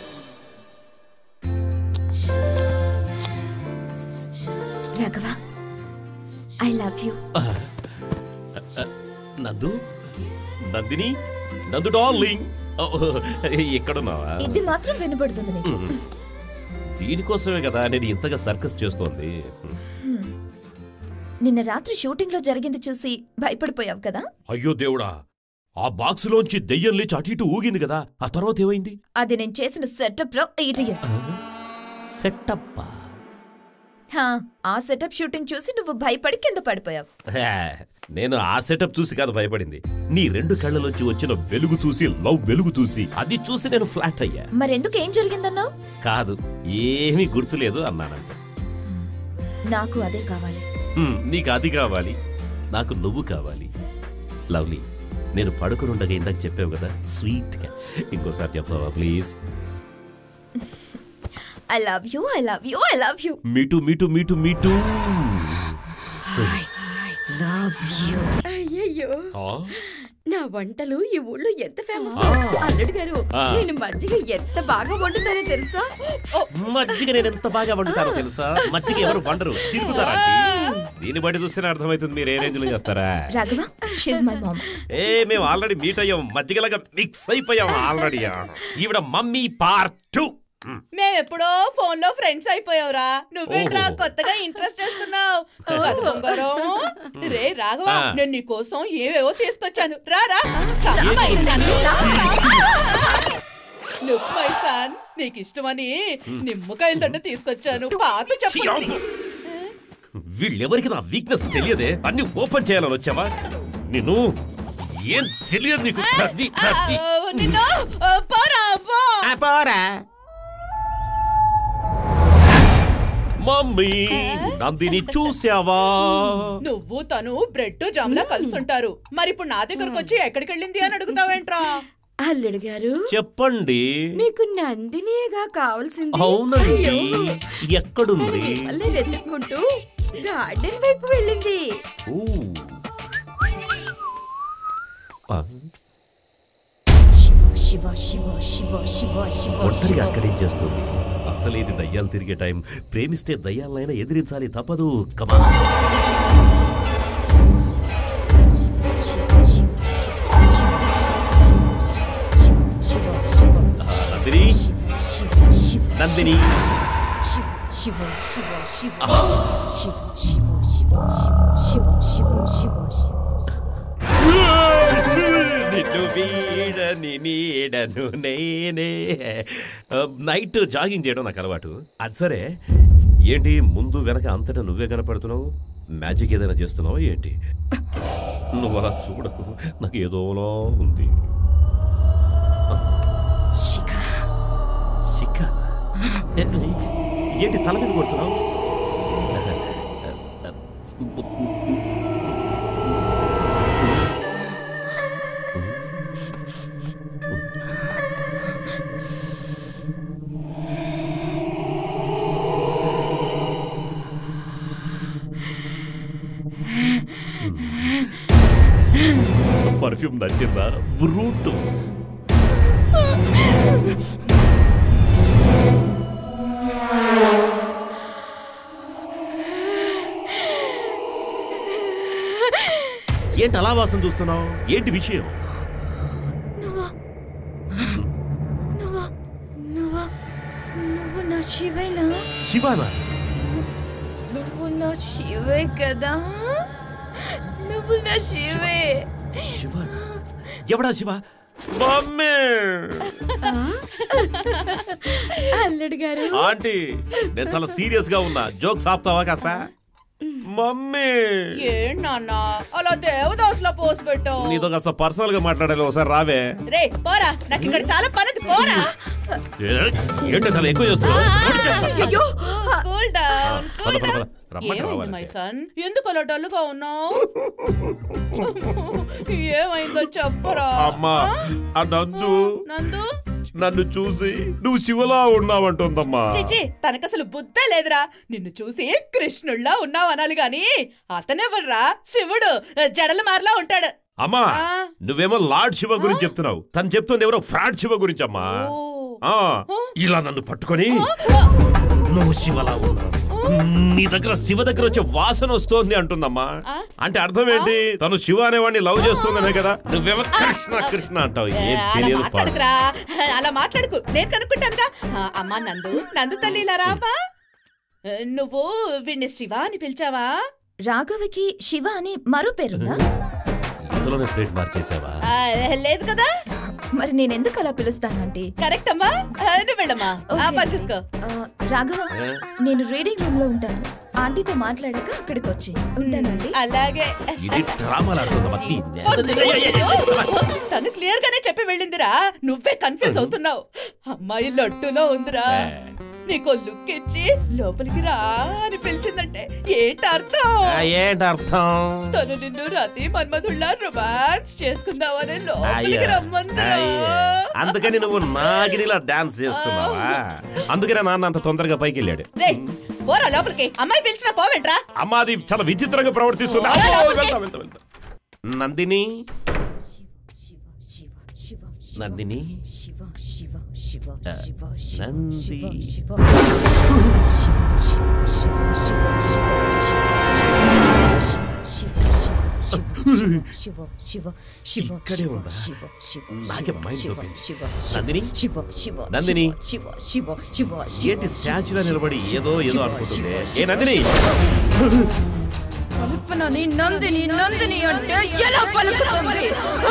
Raghava I love you Nandu Nandini నందు డార్లింగ్ ఓ, ఎక్కడున్నావా ఇది మాత్రం వినబడుతుంది నీకు మ్మ్. దీనికోసమే కదా నేను ఇంతగా సర్కస్ చేస్తోంది హ్మ్. నిన్న రాత్రి షూటింగ్ లో జరిగింది చూసి భయపడిపోయావు కదా అయ్యో దేవుడా ఆ బాక్స్ లోంచి దెయ్యం లేచి అటు ఇటు ఊగింది కదా ఆ తర్వాత ఏమైంది అది నేను చేసిన సెటప్ లో ఇడియట్ సెటప్ హా, ఆ సెటప్ షూటింగ్ చూసి నువ్వు భయపడి కింద పడిపోయావు నేను ఆ సెటప్ చూసి కాదు భయపడింది నీ రెండు కళ్ళలోంచి వచ్చిన వెలుగు చూసి లవ్ వెలుగు చూసి అది చూసి నేను ఫ్లాట్ అయ్యా మరెందుకు ఏం జరిగిందన్నావు కాదు ఏమీ గుర్తులేదు అన్నానంతే నాకు అదే కావాలి హ్మ్, నీకు అది కావాలి నాకు నువ్వు కావాలి లవ్లీ నేను పడుకునుండగా ఇందాక చెప్పావు కదా స్వీట్ గా ఇంకోసారి చెప్తావా please I love you I love you I love you me too me too me too me too love you అయ్యయ్యో నా వంటలు ఈ ఊళ్ళో ఎంత ఫేమస్ అల్లుడు గారు ఆ. నేను మజ్జిగ ఎంత బాగా వండుతానో తెలుసా మజ్జిగ నేను ఎంత బాగా వండుతానో తెలుసా మజ్జిగ ఎవరు వండరు చిరుగుతారా దీన్ని బట్టి చూస్తేనే అర్థమవుతుంది మీరు ఏ రేంజ్ లో చేస్తారా రాఘవ షీజ్ మై మామ్ ఏ మేము ఆల్రెడీ మీట్ అయ్యాం మజ్జిగలాగా మిక్స్ అయిపోయాం ఆల్రెడీ ఈవిడ మమ్మీ పార్ట్ టూ మేమెప్పుడో ఫోన్ లో ఫ్రెండ్స్ అయిపోయావురా నువ్వేంట్రా ఓహో. కొత్తగా ఇంట్రెస్ట్ చేస్తున్నావు అది బంగారం రే రాఘవ ఆ. నేను నీ కోసం ఏవేవో తీసుకొచ్చాను రా రా Come, my son. Look, my son. నీకు ఇష్టమని నిమ్మకాయల దండ తీసుకొచ్చాను పాత చెప్పండి వీళ్ళెవరికి నా వీక్నెస్ తెలియదే అన్ని ఓపెన్ చేయాలని వచ్చావా నిన్ను ఏం తెలియదు నీకు కత్తి, కత్తి. నిన్ను ఆ, పోరా పో పోరా మమ్మీ నందిని చూసావా నువ్వు తను బ్రెడ్ జామ్లా కలిసి ఉంటారు మరి ఇప్పుడు నా దగ్గరకు వచ్చి ఎక్కడికి వెళ్ళింది అని అడుగుతావేంట్రా అల్లుడు గారు చెప్పండి మీకు నందినిగా కావాల్సింది అవునండి అయ్యో, ఎక్కడుంది మిమ్మల్ని వెతుక్కుంటూ గార్డెన్ వైపు వెళ్ళింది ఊ. ఆ, శివ శివ శివ శివ శివ ఒంటరిగా అక్కడేం చేస్తుంది అసలు ఇది దయ్యాలు తిరిగే టైం ప్రేమిస్తే దయ్యాలనైనా ఎదిరించాలి తప్పదు కమా నందిని నందిని శివ శివ శివ శివ శివ శివ శివ శివ శివ శివ నిన్ను వీడని నీడను నేనే నైట్ జాగింగ్ చేయడం నాకు అలవాటు అది సరే ఏంటి ముందు వెనక అంతటా నువ్వే కనపడుతున్నావు మ్యాజిక్ ఏదైనా చేస్తున్నావా ఏంటి నువ్వు అలా చూడకు నాకు ఏదోలా ఉంది శిఖ ఏంటి తల మీద కొడుతున్నావు పర్ఫ్యూమ్ నచ్చిందా బ్రూటు ఏంటి అలా వాసన చూస్తున్నావు ఏంటి విషయం నువ్వా నువ్వా నువ్వా నువ్వు నా శివేనా శివానా నువ్వు నా శివే కదా నువ్వు నా శివే శివ ఎవడా శివ మమ్మీ అల్లుడు గారు ఆంటీ నేను చాలా సీరియస్ గా ఉన్నా జోక్స్ ఆపుతావా కాస్త మమ్మీ ఏం నాన్న అలా దేవదాసులా పోసి పెట్టావు నీతో కాస్త పర్సనల్ గా మాట్లాడాలి ఒకసారి రావే రే పోరా నాకు ఇక్కడ చాలా పనిది పోరా ఏ- ఏంటి అసలు ఎక్కువ చేస్తున్నావు నోటి చేస్తా. అయ్యో కూల్ డౌన్ పద, పద, పద. రమ్మంటే ఏమైంది రావాలి. మై సన్ ఎందుకు అలా డల్గా ఉన్నావు ఏమైందో చెప్పరా అమ్మా ఆ నందు నందు నన్ను చూసి నువ్వు శివలా ఉన్నావంటుందమ్మా చిచి తనకసలు బుద్ధే లేదురా నిన్ను చూసి కృష్ణుళ్ళా ఉన్నావు అనాలి గాని అతనెవర్రా శివుడు జడలు మారలా ఉంటాడు అమ్మా ఆ. నువ్వేమో లార్డ్ శివ గురించి చెప్తున్నావు తను చెప్తుంది ఎవరో ఫ్రాడ్ శివ గురించి అమ్మా ఆ, ఇలా నన్ను పట్టుకొని నువ్వు శివలా ఉన్నావు నీ దగ్గర శివ దగ్గర వచ్చే వాసన వస్తోంది అంటుందమ్మా అంటే అర్థం ఏంటి తను శివ అనేవాడిని లవ్ చేస్తుందనే కదా నువ్వేమో కృష్ణ కృష్ణ అంటావు ఏ, ఏం అలా తెలియదు పాడు మాట్లాడుకురా అలా మాట్లాడుకు నేను కనుక్కుంటానుగా ఆ, అమ్మా నందు నందు తల్లి ఇలా రామా నువ్వు వీణ్ణి శివ అని పిలిచావా రాఘవకి శివ అని మరో పేరుందా ఇంతలోనే ప్లేట్ మార్చేసావా ఆ, లేదు కదా మరి నేనెందుకు అలా పిలుస్తానంటే కరెక్ట్ అమ్మా ఆ, నువ్వు వెళ్ళమ్మా ఆ పని చూసుకో రాఘవ నేను రీడింగ్ రూమ్ లో ఉంటాను ఆంటీతో మాట్లాడాక అక్కడికి వచ్చి ఉంటానండి అలాగే ఇది డ్రామాలు ఆడుతుందమ్మా దీన్నే. తను క్లియర్ గానే చెప్పి వెళ్ళిందిరా నువ్వే కన్ఫ్యూజ్ అవుతున్నావు అమ్మాయి లడ్డులో ఉందిరా నీకో లుక్ ఇచ్చి లోపలికి రా అని పిలిచిందంటే ఏంటి అర్థం ఆ, ఏంటి అర్థం తను నిన్ను రతి మన్మధుళ్ళ రొమాన్స్ చేసుకుందామని లోపలికి అయ్యో, రమ్మందిరా అయ్యో. అందుకని నువ్వు నాగిరిలా డాన్స్ చేస్తున్నావా అందుకనే నాన్న అంత తొందరగా పైకి వెళ్ళాడు రేయ్ పోరా లోపలికి అమ్మాయి పిలిచిన పోవేంట్రా అమ్మా అది చాలా విచిత్రంగా ప్రవర్తిస్తుంది ఓ, అమ్మో, లోపలికి. వెళ్తా, వెళ్తా, వెళ్తా. నందిని నందిని ఆ, నంది ఇక్కడే ఉందా నాకే మైండ్ దొబ్బింది నందిని నందిని ఏంటి స్టాచ్యూలా నిలబడి ఏదో ఏదో అనుకుంటుంది ఏ నందిని కల్పనని నందిని నందిని అంటే ఎలా పలుకుతుంది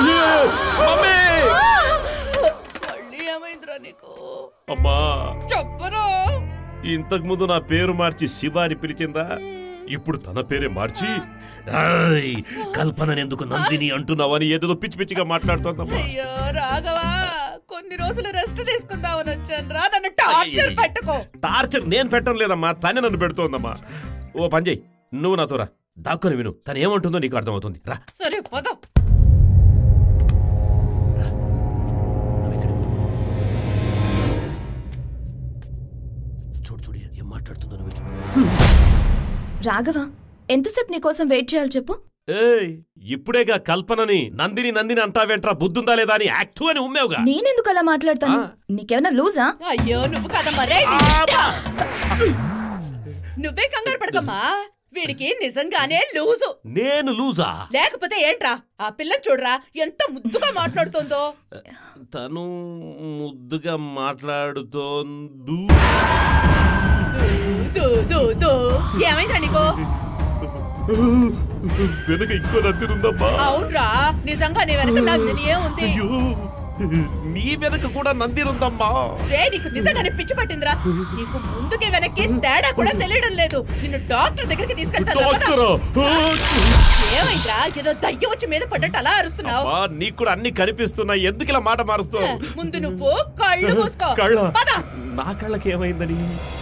మళ్ళీ ఏమైందిరా నీకు అమ్మా చెప్పరా ఇంతకు ముందు నా పేరు మార్చి శివ అని పిలిచిందా ఇప్పుడు తన పేరే మార్చి "ఆయ్, కల్పనని ఎందుకు నందిని అంటున్నావని ఏదో పిచ్చి పిచ్చిగా మాట్లాడుతోందమ్మా అయ్యో రాఘవా కొన్ని రోజులు రెస్ట్ తీసుకుందామని వచ్చాను రా నన్ను టార్చర్ పెట్టకో టార్చర్ నేను పెట్టడం లేదమ్మా తనే నన్ను పెడుతోందమ్మా ఓ పని చెయ్యి నువ్వు నాతో రా దాక్కుని విను తను ఏమంటుందో నీకు అర్థమవుతుంది రా సరే పద చూడు చూడు ఏం మాట్లాడుతుందో నువ్వే చూడు రాఘవ ఎంతసేపు నీకోసం వెయిట్ చేయాలి చెప్పు ఏయ్ ఇప్పుడేగా కల్పనని నందిని నందిని అంటావేంట్రా బుద్ధుందా లేదా అని యాక్టు అని ఉమ్మేవుగా నేనెందుకు అలా మాట్లాడతాను నీకేమైనా లూజా అయ్యో నువ్వు కదమ్మా రే నువ్వే కంగారు పడకమ్మా వీడికి నిజంగానే లూజు నేను లూజా లేకపోతే ఏంట్రా ఆ పిల్లని చూడరా ఎంత ముద్దుగా మాట్లాడుతోందో తను ముద్దుగా మాట్లాడుతోందు దూ దూ దూ ఏమైందిరా నీకు వెనక ఇంకో నందినుందమ్మా అవునరా నిజంగా నీ వెనక నందినియే ఉంది అయ్యో నీ వెనక కూడా నందినుందమ్మా రే నీకు నిజంగానే పిచ్చి పట్టిందిరా నీకు ముందుకి వెనక్కి తేడా కూడా తెలియడం లేదు నిన్ను డాక్టర్ దగ్గరికి తీసుకెళ్తాను డాక్టరా? ఏమైందిరా ఏదో దయ్యం వచ్చి మీద పడ్డట్టు అలా అరుస్తున్నావు అమ్మా, నీకు కూడా అన్ని కనిపిస్తున్నాయి ఎందుకు ఇలా మాట మారుస్తావు ముందు నువ్వు కళ్ళు మూసుకో కళ్ళ పద నా కళ్ళకి ఏమైందని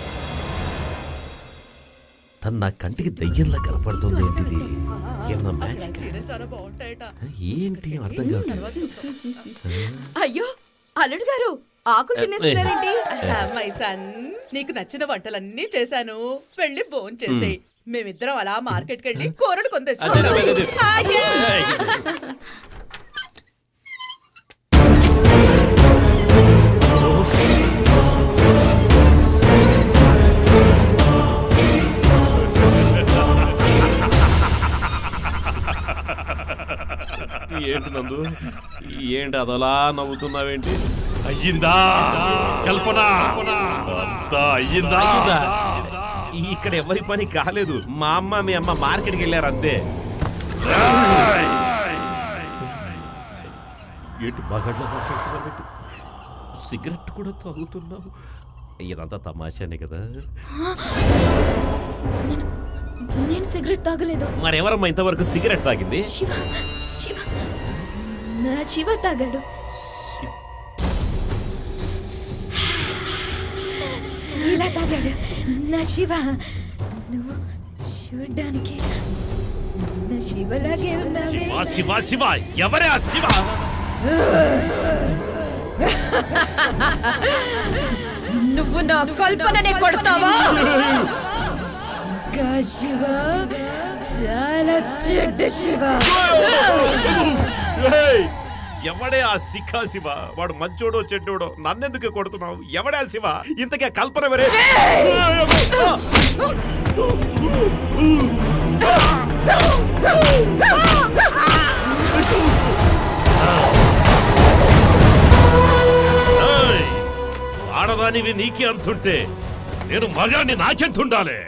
తను నా కంటికి దయ్యంలా కనపడుతుంది ఏంటిది ఏమన్నా మ్యాజిక్ చాలా బాగుంటాయట ఏంటి అర్థం కావట్లేదు అయ్యో అల్లుడు గారు ఆకులు తినేస్తున్నారేంటి మై సన్ నీకు నచ్చిన వంటలన్నీ చేశాను వెళ్ళి భోన్ చేసేయి మేమిద్దరం అలా మార్కెట్కి వెళ్ళి కూరలు అదే, అదే, అదే. కొందచ్చు అదోలా నవ్వుతున్నావేంటి అయ్యిందా కల్పన అంతా అయ్యిందా ఇక్కడ ఎవరి పని కాలేదు మా అమ్మ మీ అమ్మ మార్కెట్కి వెళ్ళారు అంతే ఏంటి బాగా మాట్లాడుతున్నావు సిగరెట్ కూడా తాగుతున్నావు ఇదంతా తమాషానే కదా నేను సిగరెట్ తాగలేదు మరెవరమ్మా ఇంతవరకు సిగరెట్ తాగింది శివ శివ నా శివ తాగాడు ఇలా తాగాడు నా శివ నువ్వు చూడ్డానికి నా శివలాగే ఉన్నావే శివ శివ శివ ఎవరే ఆ శివ నువ్వు నా కల్పననే కొడతావా గా శివ చాలా చెడ్డ శివ ఏయ్! ఎవడే ఆ శిఖా శివ వాడు మంచోడో చెడ్డోడో నన్నెందుకు కొడుతున్నావు ఎవడే ఆ శివ ఇంతకే ఆ కల్పన వరే ఏయ్! ఆడదానివి నీకే అంతుంటే నేను మగాన్ని నాకెంతుండాలి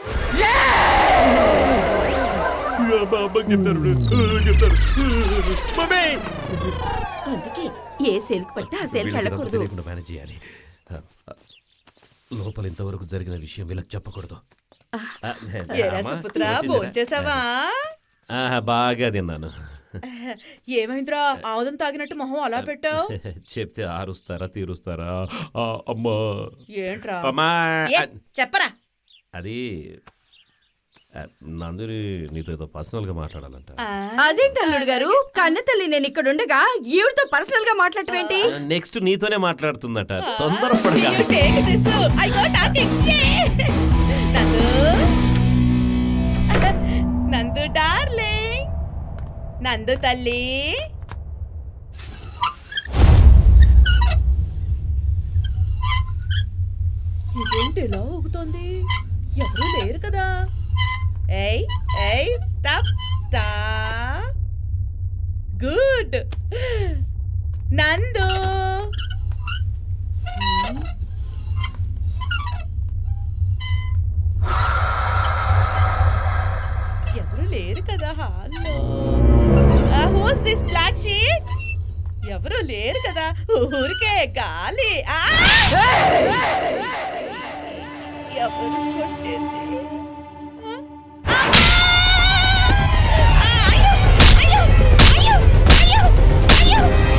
మా అమ్మకి చెప్తారు చెప్తారు మమ్మీ అందుకే ఏ సేల్కి పడితే ఆ సేల్కి వీళ్ళకి వెళ్ళకూడదు తెలియకుండా మేనేజ్ చేయాలి ఆ, ఆ, లోపల ఇంతవరకు జరిగిన విషయం వీళ్ళకి చెప్పకూడదు ఆ, ఏరా అమ్మా, సుపుత్రా వచ్చేసారా? భోంచేసావా ఆ, బాగా తిన్నాను ఏమైందిరా ఆముదం తాగినట్టు మొహం అలా పెట్టావు చెప్తే ఆరుస్తారా తీరుస్తారా ఆ, అమ్మా ఏంట్రా అమ్మా ఏ, చెప్పరా అది ఆ, నందుని నీతో ఏదో పర్సనల్ గా మాట్లాడాలంట అదేంటి అల్లుడు గారు కన్న తల్లి నేను ఇక్కడ ఉండగా ఈవిడతో పర్సనల్ గా మాట్లాడటమేంటి నెక్స్ట్ నీతోనే మాట్లాడుతుందట తొందరపడగా take this I got talking Nandu Nandu darling నందు తల్లి ఇదేంటి ఇలా ఊగుతోంది ఎవరూ లేరు కదా ఏయ్ ఏయ్ స్టాప్ స్టాప్ గుడ్ నందు ఎవరు లేరు కదా హాల్లో హూస్ దిస్ బ్లాక్ షీట్ ఎవరు లేరు కదా ఊరికే గాలి ఆ! ఎవరు కొట్టింది ఆ! ఆ! అయ్యో! అయ్యో! అయ్యో! అయ్యో! అయ్యో!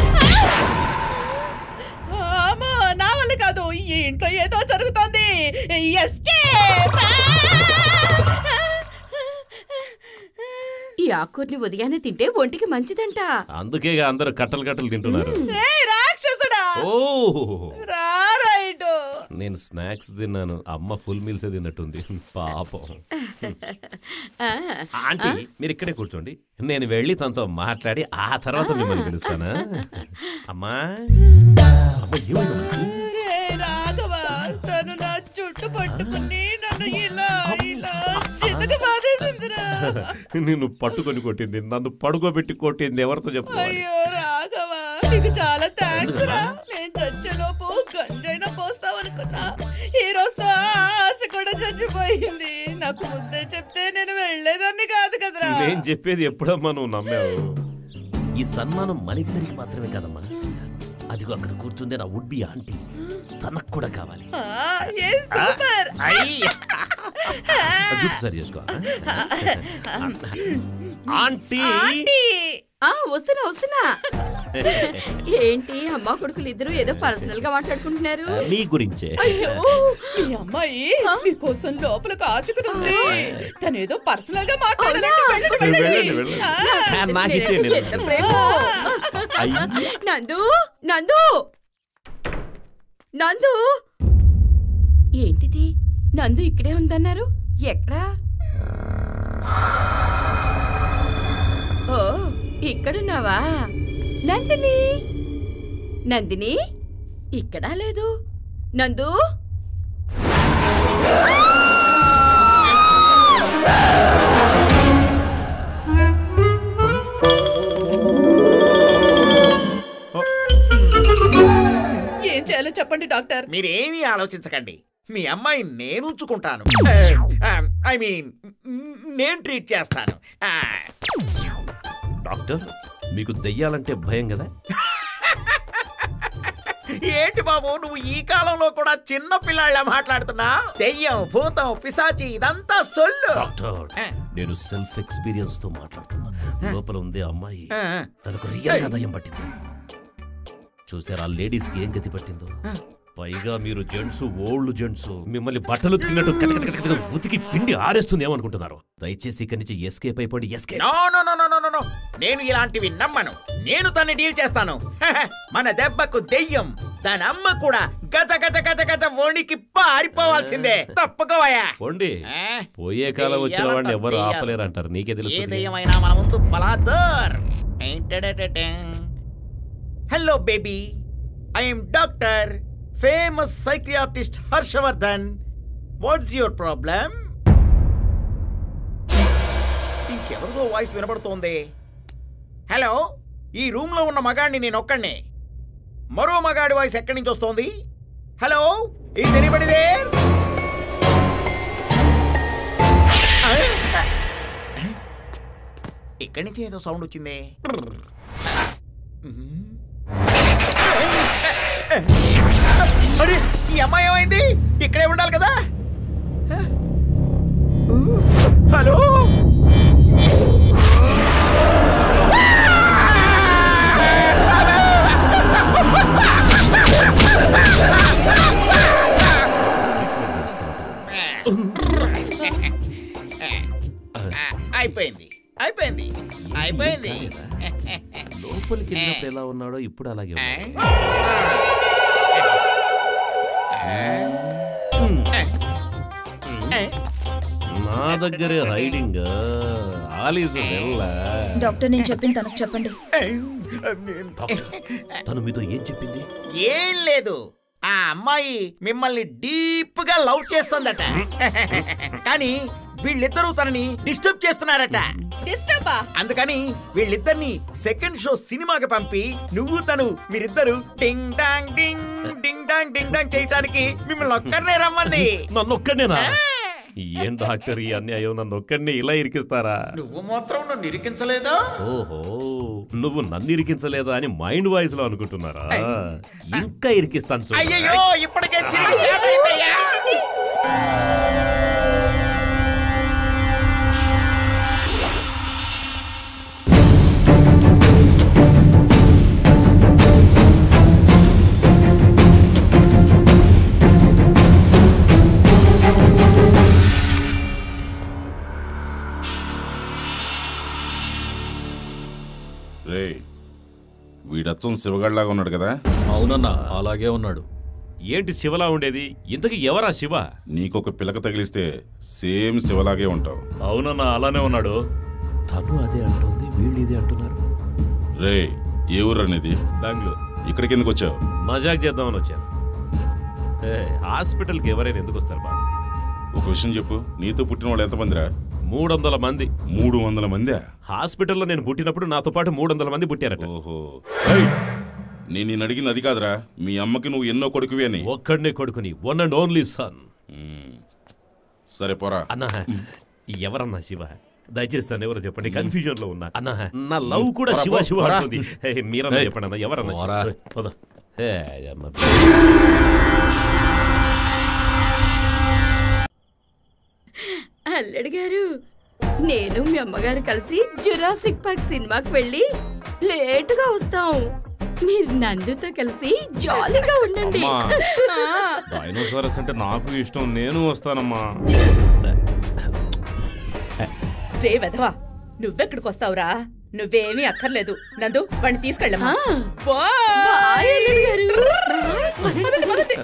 ఆ! అమ్మో, నా వల్ల కాదు ఈ ఇంట్లో ఏదో జరుగుతోంది ఎస్కేప్ ఈ ఆకుకూరని ఉదయాన్నే తింటే ఒంటికి మంచిదంట అందుకే అందరూ కట్టలు కట్టలు తింటున్నారు ఏయ్, రాక్షసుడా ఓ రా రైట్ నేను స్నాక్స్ తిన్నాను అమ్మ ఫుల్ మీల్స్ తిన్నట్టుంది పాపం ఆంటీ మీరు ఇక్కడే కూర్చోండి నేను వెళ్ళి తనతో మాట్లాడి ఆ తర్వాత మిమ్మల్ని పిలుస్తానా అమ్మా అమ్మ ఏమైందమ్మా నీకు? రే రాఘవ తను నా చుట్టు పట్టుకుని నన్ను ఇలా ఇలా చితక బాధేసిందిరా నిన్ను పట్టుకొని కొట్టింది నన్ను పడుకోబెట్టి కొట్టింది ఎవరితో చెప్పుకోవాలి అయ్యో రాఘవ నీకు చాలా థ్యాంక్స్ రా నేను చచ్చేలోపు గంజైనా పోస్తావనుకున్నా ఈ రోజుతో ఆ ఆశ కూడా చచ్చిపోయింది నాకు ముందే చెప్తే నేను వెళ్ళేదాన్ని కాదు కదరా నేను చెప్పేది ఎప్పుడమ్మా నువ్వు నమ్మావు ఈ సన్మానం మనిద్దరికి మాత్రమే కదమ్మా అదిగో అక్కడ కూర్చుందే నా వుడ్ బి ఆంటీ తనకు కూడా కావాలి ఆ, ఏ సూపర్ అయ్యి. జుట్టు సరి చేసుకో ఆంటీ ఆంటీ ఆ వస్తున్నా వస్తున్నా ఏంటి అమ్మ కొడుకులు ఇద్దరు ఏదో పర్సనల్ గా మాట్లాడుకుంటున్నారు మీ గురించే అయ్యో మీ అమ్మాయి మీకోసం లోపల కాచుకుని ఉంది తనేదో పర్సనల్ గా మాట్లాడాలంటే వెళ్ళండి, వెళ్ళండి, వెళ్ళండి. వెళ్ళండి. ఆ, ఆ, నాకు ఇచ్చేయండి. ఎంత ప్రేమ. అయ్యి. నందు నందు నందు ఏంటిది నందు ఇక్కడే ఉందన్నారు ఎక్కడా ఓ ఇక్కడున్నావా నందిని నందిని ఇక్కడా లేదు నందు చేయాలో చెప్పండి డాక్టర్ మీరేమీ ఆలోచించకండి మీ అమ్మాయి నేను ఉంచుకుంటాను ఐ మీన్ నేను ట్రీట్ చేస్తాను ఆ, డాక్టర్ మీకు దెయ్యాలంటే భయం కదా ఏంటి బాబు నువ్వు ఈ కాలంలో కూడా చిన్న పిల్లాళ్ళ మాట్లాడుతున్నా దెయ్యం భూతం పిశాచి ఇదంతా సొల్లు డాక్టర్ నేను సెల్ఫ్ ఎక్స్పీరియన్స్ తో మాట్లాడుతున్నా లోపల ఉంది ఆ అమ్మాయి ఆ. తనకు రియల్ గా దయ్యం పట్టింది చూసారా లేడీస్ కి ఏం గతి పట్టిందో పైగా మీరు జెంట్స్ ఓల్డ్ జెంట్స్ మిమ్మల్ని బట్టలు ఉతికినట్టు కచకచకచక ఉతికి పిండి ఆరేస్తుంది ఏమనుకుంటున్నారు దయచేసి ఇక్కడి నుంచి ఎస్కేప్ అయిపోండి escape no no no no no no నేను ఇలాంటివి నమ్మను నేను తన్ని డీల్ చేస్తాను మన దెబ్బకు దెయ్యం దాని అమ్మ కూడా గజ గజ గజ గజ వణికి పారిపోవాల్సిందే తప్పుకోవయ్యా పోండి పోయే కాలం వచ్చిన వాడిని ఎవరు ఆపలేరు అంటారు నీకే ఏ తెలుసు దెయ్యమైనా మన ముందు బలాదర్ hello baby I'm doctor famous psychiatrist Harshavardhan what's your problem ఇంకెవరిదో వాయిస్ వినబడుతోంది హలో ఈ రూమ్ లో ఉన్న మగాడిని నేను ఒక్కడినే మరో మగాడి వాయిస్ ఎక్కడి నుంచి వస్తోంది హలో ఈజ్ ఎనీబడి దేర్ ఇక్కడి నుంచి ఏదో సౌండ్ వచ్చింది అరే ఈ అమ్మాయి ఏమైంది ఇక్కడే ఉండాలి కదా హలో అయిపోయింది అయిపోయింది అయిపోయింది లోపలికి వెళ్ళినప్పుడు ఎలా ఉన్నాడో ఇప్పుడు అలాగే ఉన్నాడు. నా దగ్గరే హైడింగ్ ఆలీసు వెళ్ళ డాక్టర్ నేను చెప్పింది తనకు చెప్పండి తను మీతో ఏం చెప్పింది ఏం లేదు ఆ అమ్మాయి మిమ్మల్ని డీప్ గా లవ్ చేస్తుందట కానీ వీళ్ళిద్దరూ తనని డిస్టర్బ్ చేస్తున్నారట డిస్టర్బా అందుకని వీళ్ళిద్దరిని సెకండ్ షో సినిమాకి పంపి నువ్వు తను మీరిద్దరు ding dong ding ding dong ding dong చేయటానికి మిమ్మల్ని ఒక్కరినే రమ్మంది నన్ను ఒక్కడేనా ఏం డాక్టర్ ఈ అన్యాయం నన్ను ఒక్కడిని ఇలా ఇరికిస్తారా నువ్వు మాత్రం నన్ను ఇరికించలేదా ఓహో నువ్వు నన్ను ఇరికించలేదా అని మైండ్ వాయిస్ లో అనుకుంటున్నారా ఇంకా ఇరికిస్తాను చూడు. అయ్యయ్యో ఇప్పటికే చిరిగి చేతైందయ్యా. రే వీడచ్చం శివగాడిలాగా ఉన్నాడు కదా అవునన్నా అలాగే ఉన్నాడు ఏంటి శివలా ఉండేది ఇంతకి ఎవరా శివ నీకొక పిలక తగిలిస్తే సేమ్ శివలాగే ఉంటావు అవునన్నా అలానే ఉన్నాడు తను అదే అంటుంది వీళ్ళు ఇదే అంటున్నారు రే ఏ ఊరు అనేది బెంగళూరు ఇక్కడికి ఎందుకు వచ్చావు మజాక్ చేద్దామని వచ్చాను ఏ, హాస్పిటల్కి ఎవరైనా ఎందుకు వస్తారు బాస్ ఒక విషయం చెప్పు నీతో పుట్టిన వాళ్ళు ఎంతమందిరా మూడు వందల మంది మూడు వందల మందా హాస్పిటల్లో నేను పుట్టినప్పుడు నాతో పాటు మూడు వందల మంది పుట్టారట ఓహో నేను నేను అడిగింది అది కాదురా మీ అమ్మకి నువ్వు ఎన్నో కొడుకువి అని ఒక్కడనే కొడుకుని వన్ అండ్ ఓన్లీ సన్ సరే పోరా అన్నా ఎవరన్నా శివ దయచేసి తను ఎవరో చెప్పండి కన్ఫ్యూజన్ లో ఉన్నా అన్నా నా లవ్ కూడా పోరా, శివ పో, శివ పోరా. అంటుంది హే, మీరన్నా ఏయ్, చెప్పండి అన్న ఎవరన్నా శివ? పోరా. పద. ఏ, అమ్మ. అల్లుడు గారు నేను మీ అమ్మగారు కలిసి జురాసిక్ పార్క్ సినిమాకి వెళ్ళి లేటుగా వస్తాం మీరు నందుతో కలిసి జాలీగా ఉండండి అమ్మా. ఆ. డైనోసారస్ అంటే నాకు ఇష్టం నేను వస్తానమ్మా రే వెధవా నువ్వెక్కడికి వస్తావురా నువ్వేమీ అక్కర్లేదు నందు వాడిని తీసుకెళ్ళమ్మా బాయ్, అల్లుడు గారు. పదండి, పదండి.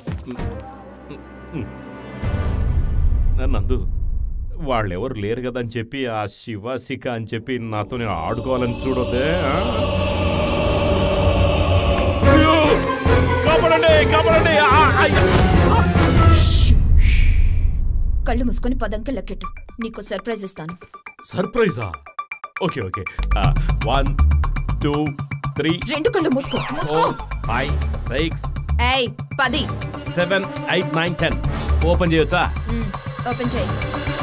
నందు వాళ్ళెవరు లేరు కదా అని చెప్పి ఆ శివ శిఖ అని చెప్పి నాతో ఆడుకోవాలని చూడొద్దే ఆ? అయ్యో! కాపాడండి కాపాడండి ఆ, అయ్యో! కళ్ళు మూసుకొని పదంకి లెక్కెట్టు నీకు సర్ప్రైజ్ ఇస్తాను సర్ప్రైజా okay okay one two three రెండు కళ్ళు మూసుకో మూసుకో ఫోర్ ఫైవ్ సిక్స్ ఏయ్ పది seven eight nine ten open చేయొచ్చా మ్మ్. ఓపెన్ చేయి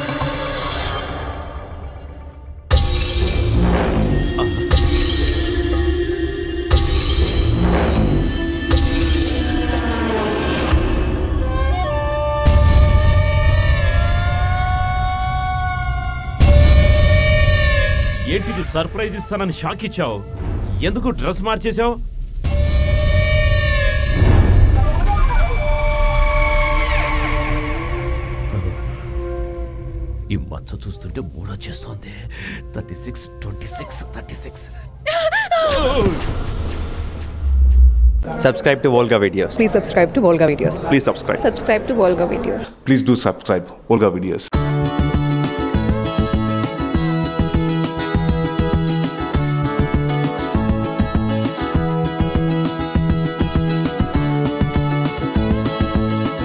ఏంటిది సర్ప్రైజ్ ఇస్తానని షాక్ ఇచ్చావు ఎందుకు డ్రెస్ మార్చేశావు ఈ మచ్చ చూస్తుంటే మూడొచ్చేస్తోంది thirty six twenty six thirty six Subscribe to Volga videos. Please subscribe to Volga Videos. Please subscribe. Subscribe to Volga Videos. Please do subscribe. Olga Videos.